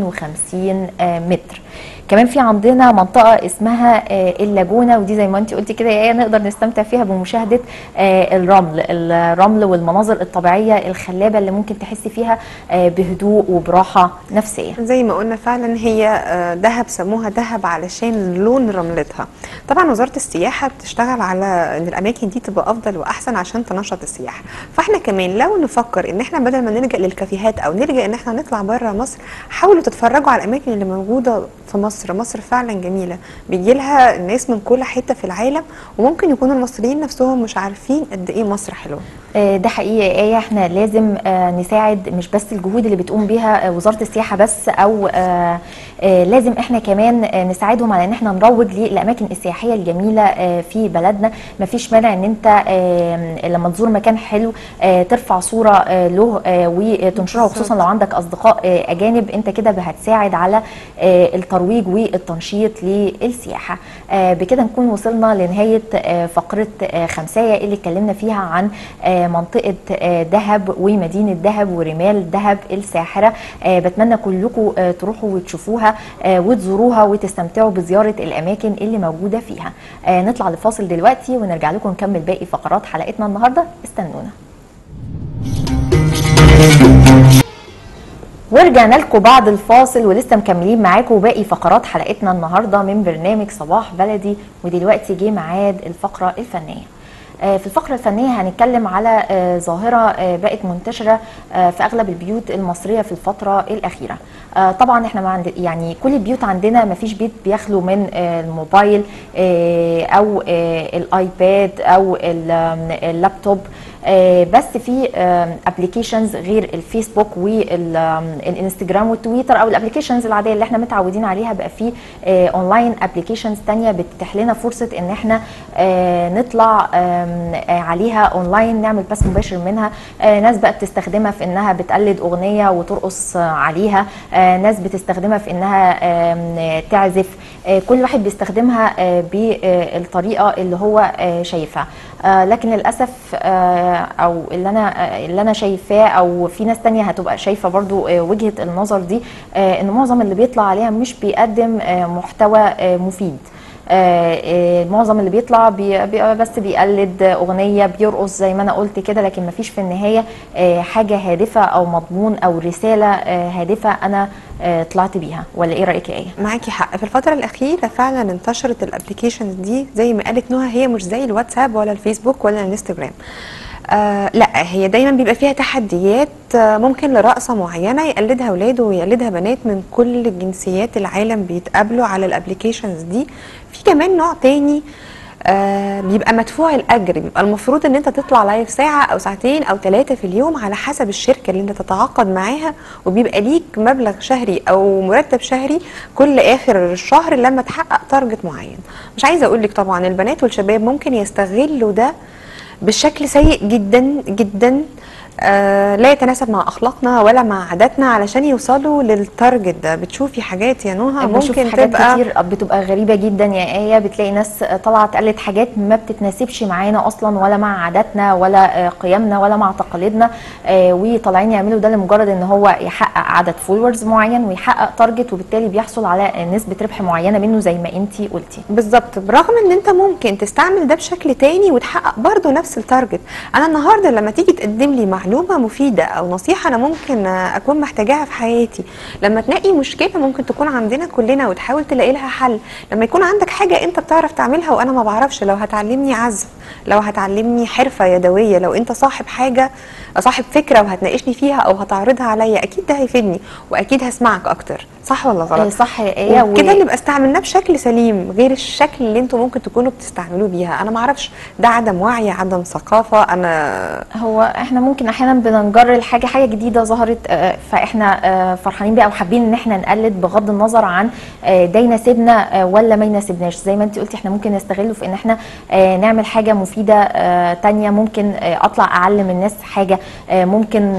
52 آه، متر كمان في عندنا منطقة اسمها آه، اللاجونة ودي زي ما انت قلتي كده يا آية نقدر نستمتع فيها بمشاهدة آه، الرمل الرمل والمناظر الطبيعية الخلابة اللي ممكن تحسي فيها آه، بهدوء وبراحة نفسية زي ما قلنا فعلا هي آه، دهب سموها دهب علشان لون رملتها طبعا وزاره السياحه بتشتغل على ان الاماكن دي تبقى افضل واحسن عشان تنشط السياحه فاحنا كمان لو نفكر ان احنا بدل ما نلجا للكافيهات او نلجا ان احنا نطلع بره مصر حاولوا تتفرجوا على الاماكن اللي موجوده في مصر مصر فعلا جميله بيجي لها الناس من كل حته في العالم وممكن يكونوا المصريين نفسهم مش عارفين قد ايه مصر حلوه آه، ده حقيقي يا آية احنا لازم آه، نساعد مش بس الجهود اللي بتقوم بيها آه، وزارة السياحة بس او آه، آه، لازم احنا كمان آه، نساعدهم على ان احنا نروج للاماكن السياحية الجميلة آه، في بلدنا مفيش مانع ان انت آه، لما تزور مكان حلو آه، ترفع صورة آه، له آه، وتنشرها وخصوصا لو عندك اصدقاء آه، اجانب انت كده هتساعد على آه، الترويج والتنشيط للسياحة آه، بكده نكون وصلنا لنهاية آه، فقرة آه، خمساية اللي اتكلمنا فيها عن آه، منطقة آه، دهب ومدينة دهب ورمال دهب الساحرة آه، بتمنى كلكم آه، تروحوا وتشوفوها آه، وتزوروها وتستمتعوا بزيارة الأماكن اللي موجودة فيها آه، نطلع لفاصل دلوقتي ونرجع لكم نكمل باقي فقرات حلقتنا النهاردة استنونا ورجعنا لكم بعد الفاصل ولسه مكملين معاكم باقي فقرات حلقتنا النهارده من برنامج صباح بلدي ودلوقتي جه ميعاد الفقره الفنيه. آه، في الفقرة الفنية هنتكلم على آه، ظاهرة آه، بقت منتشرة آه، في أغلب البيوت المصرية في الفترة الأخيرة آه، طبعا احنا ما عند يعني كل البيوت عندنا ما فيش بيت بيخلو من آه، الموبايل آه، أو آه، الآيباد أو ال- آم، اللابتوب آه، بس في ابلكيشنز غير الفيسبوك والانستجرام والتويتر او الابلكيشنز العاديه اللي احنا متعودين عليها بقى في اونلاين ابلكيشنز تانية بتتيح لنا فرصه ان احنا آه، نطلع آم، آه، عليها اونلاين نعمل بث مباشر منها آه، ناس بقى بتستخدمها في انها بتقلد اغنيه وترقص آه، عليها آه، ناس بتستخدمها في انها آم، تعزف آه، كل واحد بيستخدمها آه، بالطريقه اللي هو آه، شايفها آه، لكن للاسف آه، او اللي انا آه، اللي انا شايفاه او في ناس تانية هتبقى شايفه برضو آه، وجهه النظر دي آه، ان معظم اللي بيطلع عليها مش بيقدم آه، محتوى آه، مفيد آه، آه، معظم اللي بيطلع بي- بيبقى بس بيقلد اغنيه بيرقص زي ما انا قلت كده لكن مفيش في النهايه آه، حاجه هادفه او مضمون او رساله آه، هادفه انا آه، طلعت بيها ولا ايه رايك يا ايه معاكي حق في الفترة الأخيرة فعلا انتشرت الابلكيشنز دي زي ما قالت نهى هي مش زي الواتساب ولا الفيسبوك ولا الانستجرام آه لا هي دايما بيبقى فيها تحديات آه ممكن لرقصة معينة يقلدها أولاده ويقلدها بنات من كل جنسيات العالم بيتقابلوا على الابلكيشنز دي في كمان نوع تاني آه بيبقى مدفوع الاجر بيبقى المفروض ان انت تطلع لايف ساعه او ساعتين او ثلاثه في اليوم على حسب الشركه اللي انت تتعاقد معاها وبيبقى ليك مبلغ شهري او مرتب شهري كل اخر الشهر لما تحقق تارجت معين مش عايزه اقول لك طبعا البنات والشباب ممكن يستغلوا ده بشكل سيء جدا جدا آه لا يتناسب مع اخلاقنا ولا مع عاداتنا علشان يوصلوا للتارجت ده بتشوفي حاجات يا نهى بشوف ممكن حاجات تبقى كتير بتبقى غريبه جدا يا ايه بتلاقي ناس طالعه تقلد حاجات ما بتتناسبش معانا اصلا ولا مع عاداتنا ولا آه، قيمنا ولا مع تقاليدنا آه، وطالعين يعملوا ده لمجرد ان هو يحقق عدد فولورز معين ويحقق تارجت وبالتالي بيحصل على نسبه ربح معينه منه زي ما انتي قلتي بالظبط برغم ان انت ممكن تستعمل ده بشكل تاني وتحقق برضه نفس التارجت انا النهارده لما تيجي تقدم لي معلومه مفيده او نصيحه انا ممكن اكون محتاجاها في حياتي لما تلاقي مشكله ممكن تكون عندنا كلنا وتحاول تلاقي لها حل لما يكون عندك حاجه انت بتعرف تعملها وانا ما بعرفش لو هتعلمني عزف لو هتعلمني حرفه يدويه لو انت صاحب حاجه صاحب فكره وهتناقشني فيها او هتعرضها عليا اكيد ده هيفيدني واكيد هسمعك اكتر صح ولا غلط آه، صح يا ايه وكده نبقى استعملناه بشكل سليم غير الشكل اللي انتوا ممكن تكونوا بتستعملوه بيها انا ما اعرفش ده عدم وعي عدم ثقافه انا هو احنا ممكن احيانا بننجر الحاجه حاجه جديده ظهرت آه، فاحنا آه، فرحانين بيها وحابين ان احنا نقلد بغض النظر عن آه، ده يناسبنا آه، ولا ما يناسبناش زي ما انت قلتي احنا ممكن نستغله في ان احنا آه، نعمل حاجه مفيده آه، تانية ممكن آه، اطلع اعلم الناس حاجه آه، ممكن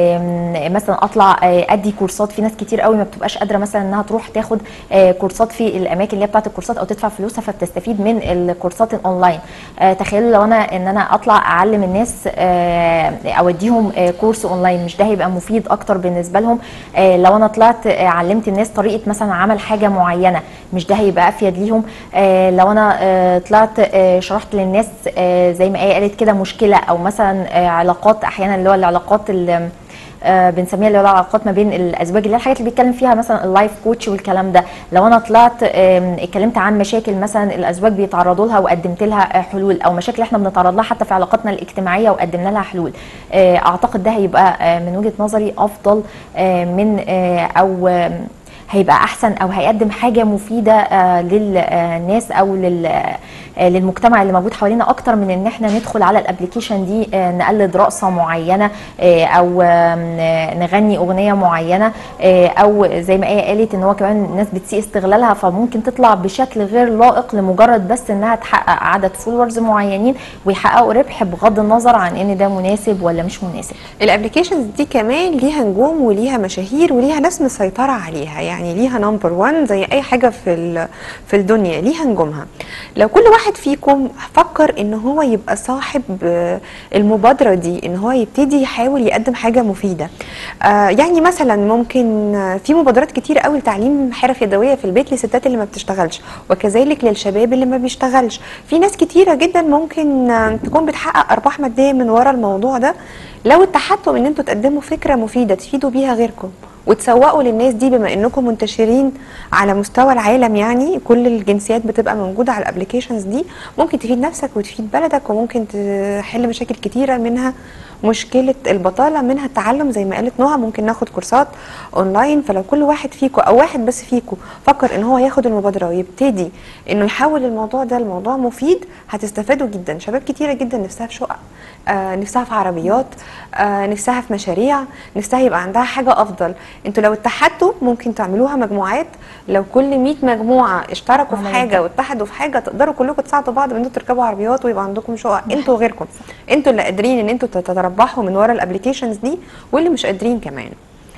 آه، مثلا اطلع آه، ادي كورسات في ناس كتير قوي ما بتبقاش قادره مثلا انها تروح تاخد آه، كورسات في الاماكن اللي هي بتاعه الكورسات او تدفع فلوسها فبتستفيد من الكورسات الاونلاين آه، تخيلوا لو انا ان انا اطلع اعلم الناس آه، اوديهم آه، كورس اونلاين مش ده هيبقى مفيد اكتر بالنسبه لهم آه، لو انا طلعت آه، علمت الناس طريقه مثلا عمل حاجه معينه مش ده هيبقى افيد ليهم آه، لو انا آه، طلعت آه، شرحت للناس آه، زي ما هي قالت كده مشكله او مثلا آه، علاقات احيانا اللي هو العلاقات اللي آه، بنسميها اللي هو العلاقات ما بين الازواج اللي هي الحاجات اللي بيتكلم فيها مثلا اللايف كوتش والكلام ده لو انا طلعت آم، اتكلمت عن مشاكل مثلا الازواج بيتعرضوا لها وقدمت لها آه، حلول او مشاكل احنا بنتعرض لها حتى في علاقاتنا الاجتماعيه وقدمنا لها حلول آه، اعتقد ده هيبقى آه، من وجهه نظري افضل آه، من آه، او آم، هيبقى احسن او هيقدم حاجه مفيده آه، للناس او لل آه، للمجتمع اللي موجود حوالينا اكتر من ان احنا ندخل على الابلكيشن دي آه، نقلد رقصه معينه آه، او آم، آه، نغني اغنيه معينه آه، او زي ما ايه قالت ان هو كمان الناس بتسيء استغلالها فممكن تطلع بشكل غير لائق لمجرد بس انها تحقق عدد فولورز معينين ويحققوا ربح بغض النظر عن ان ده مناسب ولا مش مناسب الابلكيشنز دي كمان ليها نجوم وليها مشاهير وليها ناس مسيطره عليها يعني ليها نمبر 1 زي اي حاجه في ال- في الدنيا ليها نجومها لو كل واحد فيكم فكر ان هو يبقى صاحب آه، المبادره دي ان هو يبتدي يحاول يقدم حاجه مفيده آه، يعني مثلا ممكن آه، في مبادرات كتير قوي لتعليم حرف يدويه في البيت للستات اللي ما بتشتغلش وكذلك للشباب اللي ما بيشتغلش في ناس كتيره جدا ممكن آه، تكون بتحقق ارباح ماديه من ورا الموضوع ده لو اتحدتوا ان انتوا تقدموا فكره مفيده تفيدوا بيها غيركم وتسوقوا للناس دي بما انكم منتشرين على مستوى العالم يعني كل الجنسيات بتبقى موجوده على الابلكيشنز دي ممكن تفيد نفسك وتفيد بلدك وممكن تحل مشاكل كتيره منها مشكله البطاله منها التعلم زي ما قالت نهى ممكن ناخد كورسات اونلاين فلو كل واحد فيكم او واحد بس فيكم فكر ان هو ياخد المبادره ويبتدي انه يحول الموضوع ده لموضوع مفيد هتستفادوا جدا شباب كتيره جدا نفسها في شقق آه نفسها في عربيات آه نفسها في مشاريع نفسها يبقى عندها حاجه افضل انتوا لو اتحدتوا ممكن تعملوها مجموعات لو كل 100 مجموعه اشتركوا في عملوا حاجه واتحدوا في حاجه تقدروا كلكم تساعدوا بعض بان انتوا تركبوا عربيات ويبقى عندكم شقق انتوا وغيركم انتوا اللي قادرين ان انتوا تتربحوا من ورا الابلكيشنز دي واللي مش قادرين كمان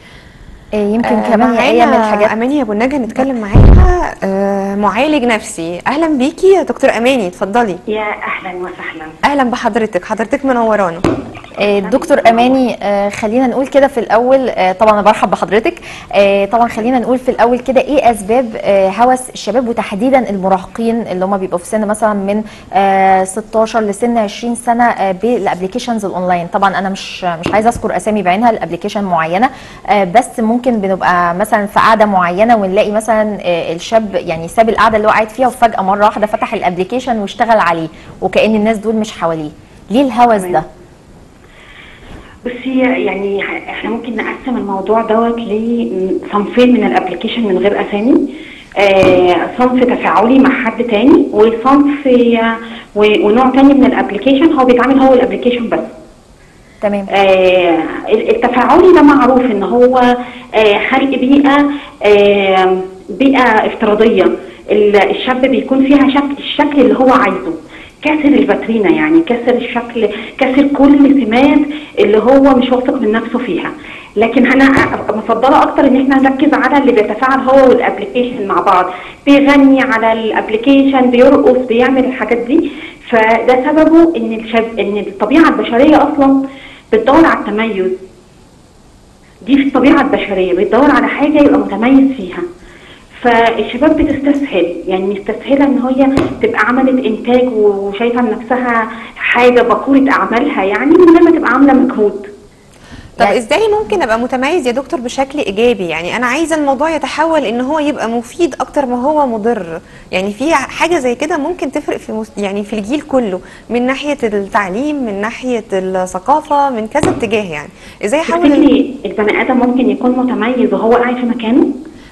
آه، يمكن آه، كمان يا ايه من معانا الحاجات اماني ابو النجا نتكلم معاها آه معالج نفسي اهلا بيكي يا دكتور اماني اتفضلي يا اهلا وسهلا اهلا بحضرتك حضرتك منورانا آه، دكتور اماني آه، خلينا نقول كده في الاول آه، طبعا انا برحب بحضرتك آه، طبعا خلينا نقول في الاول كده ايه اسباب آه، هوس الشباب وتحديدا المراهقين اللي هم بيبقوا في سن مثلا من آه، 16 لسن 20 سنه آه، بالابلكيشنز الاونلاين طبعا انا مش مش عايزه اذكر اسامي بعينها الابلكيشن معينه آه، بس ممكن بنبقى مثلا في قعده معينه ونلاقي مثلا آه، الشاب يعني ساب القعده اللي هو قاعد فيها وفجاه مره واحده فتح الابلكيشن واشتغل عليه وكأن الناس دول مش حواليه ليه الهوس ده؟ بصي يعني احنا ممكن نقسم الموضوع دوت لصنفين من الابلكيشن من غير اسامي آه صنف تفاعلي مع حد تاني وصنف و- ونوع تاني من الابلكيشن هو بيتعامل هو الابلكيشن بس تمام آه التفاعلي ده معروف ان هو آه خلق بيئه آه بيئه افتراضيه ال- الشاب بيكون فيها شكل الشكل اللي هو عايزه كسر الفاترينا يعني كسر الشكل كسر كل سمات اللي هو مش واثق من نفسه فيها لكن انا أ- مفضله اكتر ان احنا نركز على اللي بيتفاعل هو والابلكيشن مع بعض بيغني على الابلكيشن بيرقص بيعمل الحاجات دي فده سببه ان الشاب ان الطبيعه البشريه اصلا بتدور على التميز دي في الطبيعه البشريه بتدور على حاجه يبقى متميز فيها فالشباب بتستسهل يعني مستسهله ان هي تبقى عملت انتاج وشايفه نفسها حاجه بقوره اعمالها يعني من غير ما تبقى عامله مجهود طب يعني- ازاي ممكن ابقى متميز يا دكتور بشكل ايجابي يعني انا عايزه الموضوع يتحول ان هو يبقى مفيد اكتر ما هو مضر يعني في حاجه زي كده ممكن تفرق في مس... يعني في الجيل كله من ناحيه التعليم من ناحيه الثقافه من كذا اتجاه يعني ازاي احول ال- تفتكري البني ادم ممكن يكون متميز وهو قاعد في مكانه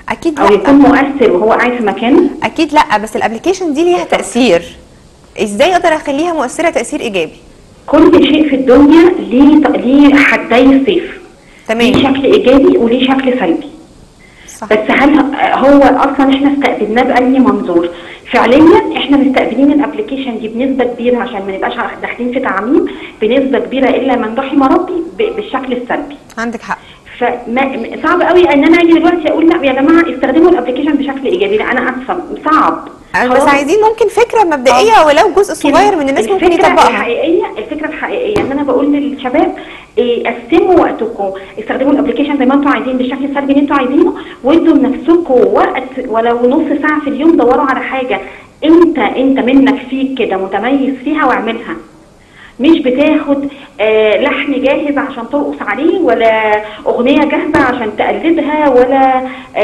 اكيد او يكون لا مؤثر وهو قاعد في مكانه اكيد لا بس الابلكيشن دي ليها تاثير ازاي اقدر اخليها مؤثره تاثير ايجابي كل شيء في الدنيا ليه ليه حدي السيف تمام ليه شكل ايجابي وليه شكل سلبي صح بس هل هو اصلا احنا استقبلناه باي منظور فعليا احنا مستقبلين الابلكيشن دي بنسبه كبيره عشان ما نبقاش داخلين في تعميم بنسبه كبيره الا من رحم ربي ب- بالشكل السلبي عندك حق فما صعب قوي ان انا اجي دلوقتي اقول لا يا جماعه استخدموا الابلكيشن بشكل ايجابي لا انا اسفه صعب بس خلاص. عايزين ممكن فكره مبدئيه ولو جزء صغير من الناس ممكن الفكرة يطبقها الحقيقيه الفكره الحقيقيه ان انا بقول للشباب إيه قسموا وقتكم استخدموا الابلكيشن زي ما انتم عايزين بالشكل السلبي اللي انتم عايزينه وادوا لنفسكم وقت ولو نص ساعه في اليوم دوروا على حاجه انت انت منك فيك كده متميز فيها واعملها مش بتاخد آه لحن جاهز عشان ترقص عليه ولا اغنيه جاهزه عشان تقلدها ولا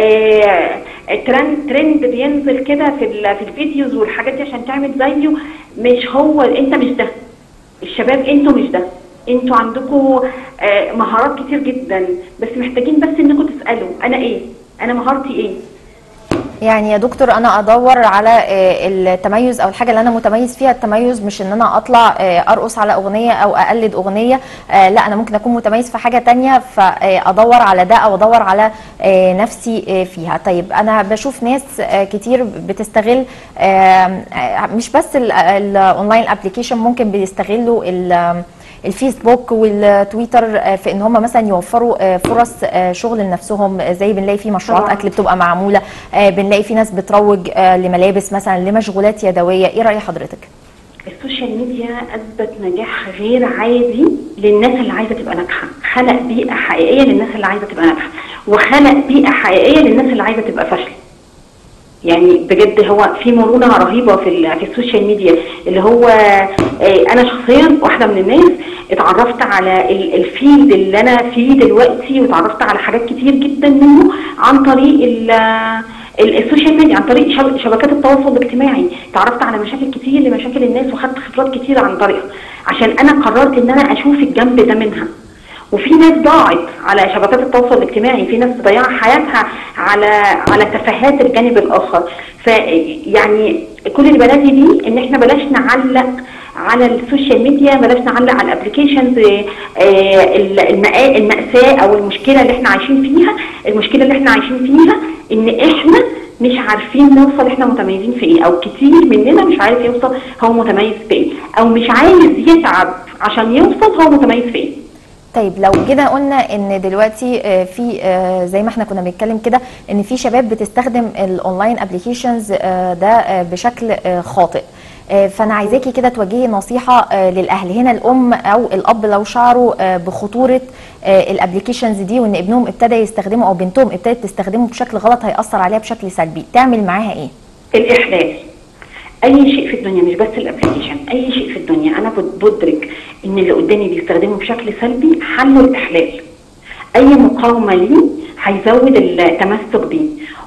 آه ترند ترند بينزل كده في ال- في الفيديوز والحاجات دي عشان تعمل زيه مش هو انت مش ده الشباب انتوا مش ده انتوا عندكم آه مهارات كتير جدا بس محتاجين بس انكم تسالوا انا ايه انا مهارتي ايه يعني يا دكتور انا ادور على آه، التميز او الحاجه اللي انا متميز فيها التميز مش ان انا اطلع آه، ارقص على اغنيه او اقلد اغنيه آه، لا انا ممكن اكون متميز في حاجه تانية فادور على ده او ادور على آه، نفسي آه، فيها طيب انا بشوف ناس آه، كتير بتستغل آه، آه، مش بس ال- الاونلاين ابلكيشن ممكن بيستغلوا ال- الفيسبوك والتويتر آه، في ان هم مثلا يوفروا آه، فرص آه، شغل لنفسهم آه، زي بنلاقي في مشروعات طبعاً. اكل بتبقى معموله آه، بنلاقي في ناس بتروج آه، لملابس مثلا لمشغولات يدويه ايه راي حضرتك السوشيال ميديا اثبت نجاح غير عادي للناس اللي عايزه تبقى ناجحه خلق بيئه حقيقيه للناس اللي عايزه تبقى ناجحه وخلق بيئه حقيقيه للناس اللي عايزه تبقى فاشله يعني بجد هو في مرونه رهيبه في ال- في السوشيال ميديا اللي هو آه، انا شخصيا واحده من الناس اتعرفت على ال- الفيلد اللي انا فيه دلوقتي واتعرفت على حاجات كتير جدا منه عن طريق ال- ال- السوشيال ميديا عن طريق شب- شبكات التواصل الاجتماعي تعرفت على مشاكل كتير لمشاكل الناس وخدت خبرات كتير عن طريقها عشان انا قررت ان انا اشوف الجنب ده منها وفي ناس ضاعت على شبكات التواصل الاجتماعي في ناس ضيعت حياتها على على تفاهات الجانب الاخر فيعني كل اللي بنادي بيه ان احنا بلاش نعلق على السوشيال ميديا بلاش نعلق على الابلكيشنز المأساة او المشكلة اللي احنا عايشين فيها المشكلة اللي احنا عايشين فيها ان احنا مش عارفين نوصل احنا متميزين في ايه او كتير مننا مش عارف يوصل هو متميز في ايه او مش عايز يتعب عشان يوصل هو متميز في ايه طيب لو جينا قلنا ان دلوقتي آه، في آه، زي ما احنا كنا بنتكلم كده ان في شباب بتستخدم الاونلاين ابلكيشنز ده آه، بشكل آه، خاطئ آه، فانا عايزاكي كده توجهي نصيحه آه، للاهل هنا الام او الاب لو شعروا آه، بخطوره الابلكيشنز دي وان ابنهم ابتدى يستخدمه او بنتهم ابتدت تستخدمه بشكل غلط هياثر عليها بشكل سلبي تعمل معاها ايه الاحلال اي شيء في الدنيا مش بس الابلكيشن اي شيء في الدنيا انا بد- بدرك ان اللي قدامي بيستخدمه بشكل سلبي حله الاحلال اي مقاومه ليه هيزود التمسك بيه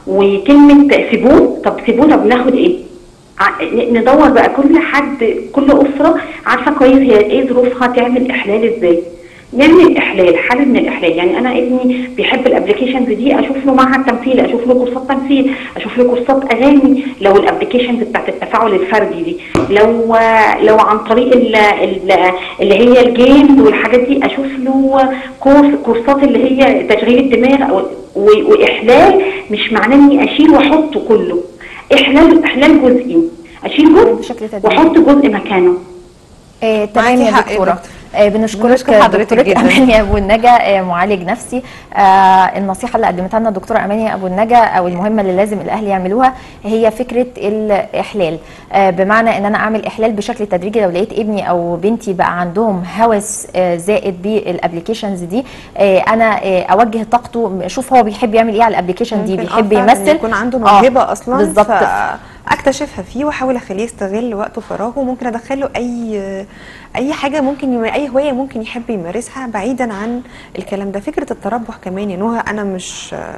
وكلمه سيبوه طب سيبوه طب ناخد ايه ع- ن- ندور بقى كل حد كل اسره عارفه كويس هي ايه ظروفها تعمل احلال ازاي نعمل احلال حل من الاحلال يعني انا ابني بيحب الابلكيشنز دي اشوف له معهد تمثيل اشوف له كورسات تمثيل اشوف له كورسات اغاني لو الابلكيشنز بتاعت التفاعل الفردي دي لو لو عن طريق ال ال اللي هي الجيمز والحاجات دي اشوف له كورس كورسات اللي هي تشغيل الدماغ أو و- واحلال مش معناه اني اشيل واحطه كله احلال احلال جزئي اشيل بشكل جزء تدريجي. واحط جزء مكانه آه، تمام معاكي يا حق يا دكتوره دكتور. آه، بنشكرك بنشكر حضرتك دكتورة جداً. اماني ابو النجا آه، معالج نفسي آه، النصيحه اللي قدمتها لنا الدكتوره اماني ابو النجا او المهمه اللي لازم الاهل يعملوها هي فكره الاحلال آه، بمعنى ان انا اعمل احلال بشكل تدريجي لو لقيت ابني او بنتي بقى عندهم هوس آه، زائد بالابلكيشنز دي آه، انا آه، اوجه طاقته اشوف هو بيحب يعمل ايه على الابلكيشن دي ممكن بيحب آه فعلاً يمثل يكون عنده آه، موهبه اصلا بالظبط اكتشفها فيه واحاول اخليه يستغل وقته فراغه وممكن ادخله اي اي حاجه ممكن يم... اي هوايه ممكن يحب يمارسها بعيدا عن الكلام ده فكره التربح كمان يا نهى انا مش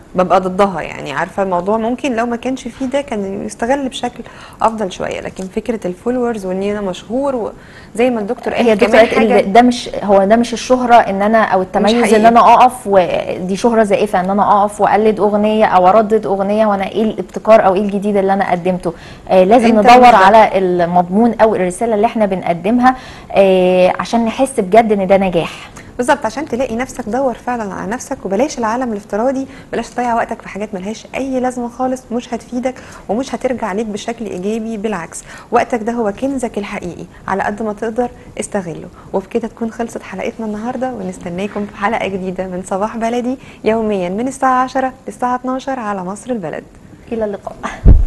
ببقى ضدها يعني عارفه الموضوع ممكن لو ما كانش فيه ده كان يستغل بشكل افضل شويه لكن فكره الفولورز وان انا مشهور وزي ما الدكتور قال هي دكتور كمان قالت حاجه ال- ده مش هو ده مش الشهره ان انا او التميز ان حقيقي. انا اقف ودي شهره زائفه ان انا اقف واقلد اغنيه او اردد اغنيه وانا ايه الابتكار او ايه الجديد اللي انا قدمته آه لازم أنت ندور مش ده. على المضمون او الرساله اللي احنا بنقدمها آه عشان نحس بجد ان ده نجاح بالظبط عشان تلاقي نفسك دور فعلا على نفسك وبلاش العالم الافتراضي بلاش تضيع وقتك في حاجات ملهاش اي لازمه خالص مش هتفيدك ومش هترجع عليك بشكل ايجابي بالعكس وقتك ده هو كنزك الحقيقي على قد ما تقدر استغله وبكده تكون خلصت حلقتنا النهارده ونستناكم في حلقه جديده من صباح بلدي يوميا من الساعه 10 للساعه 12 على مصر البلد الى اللقاء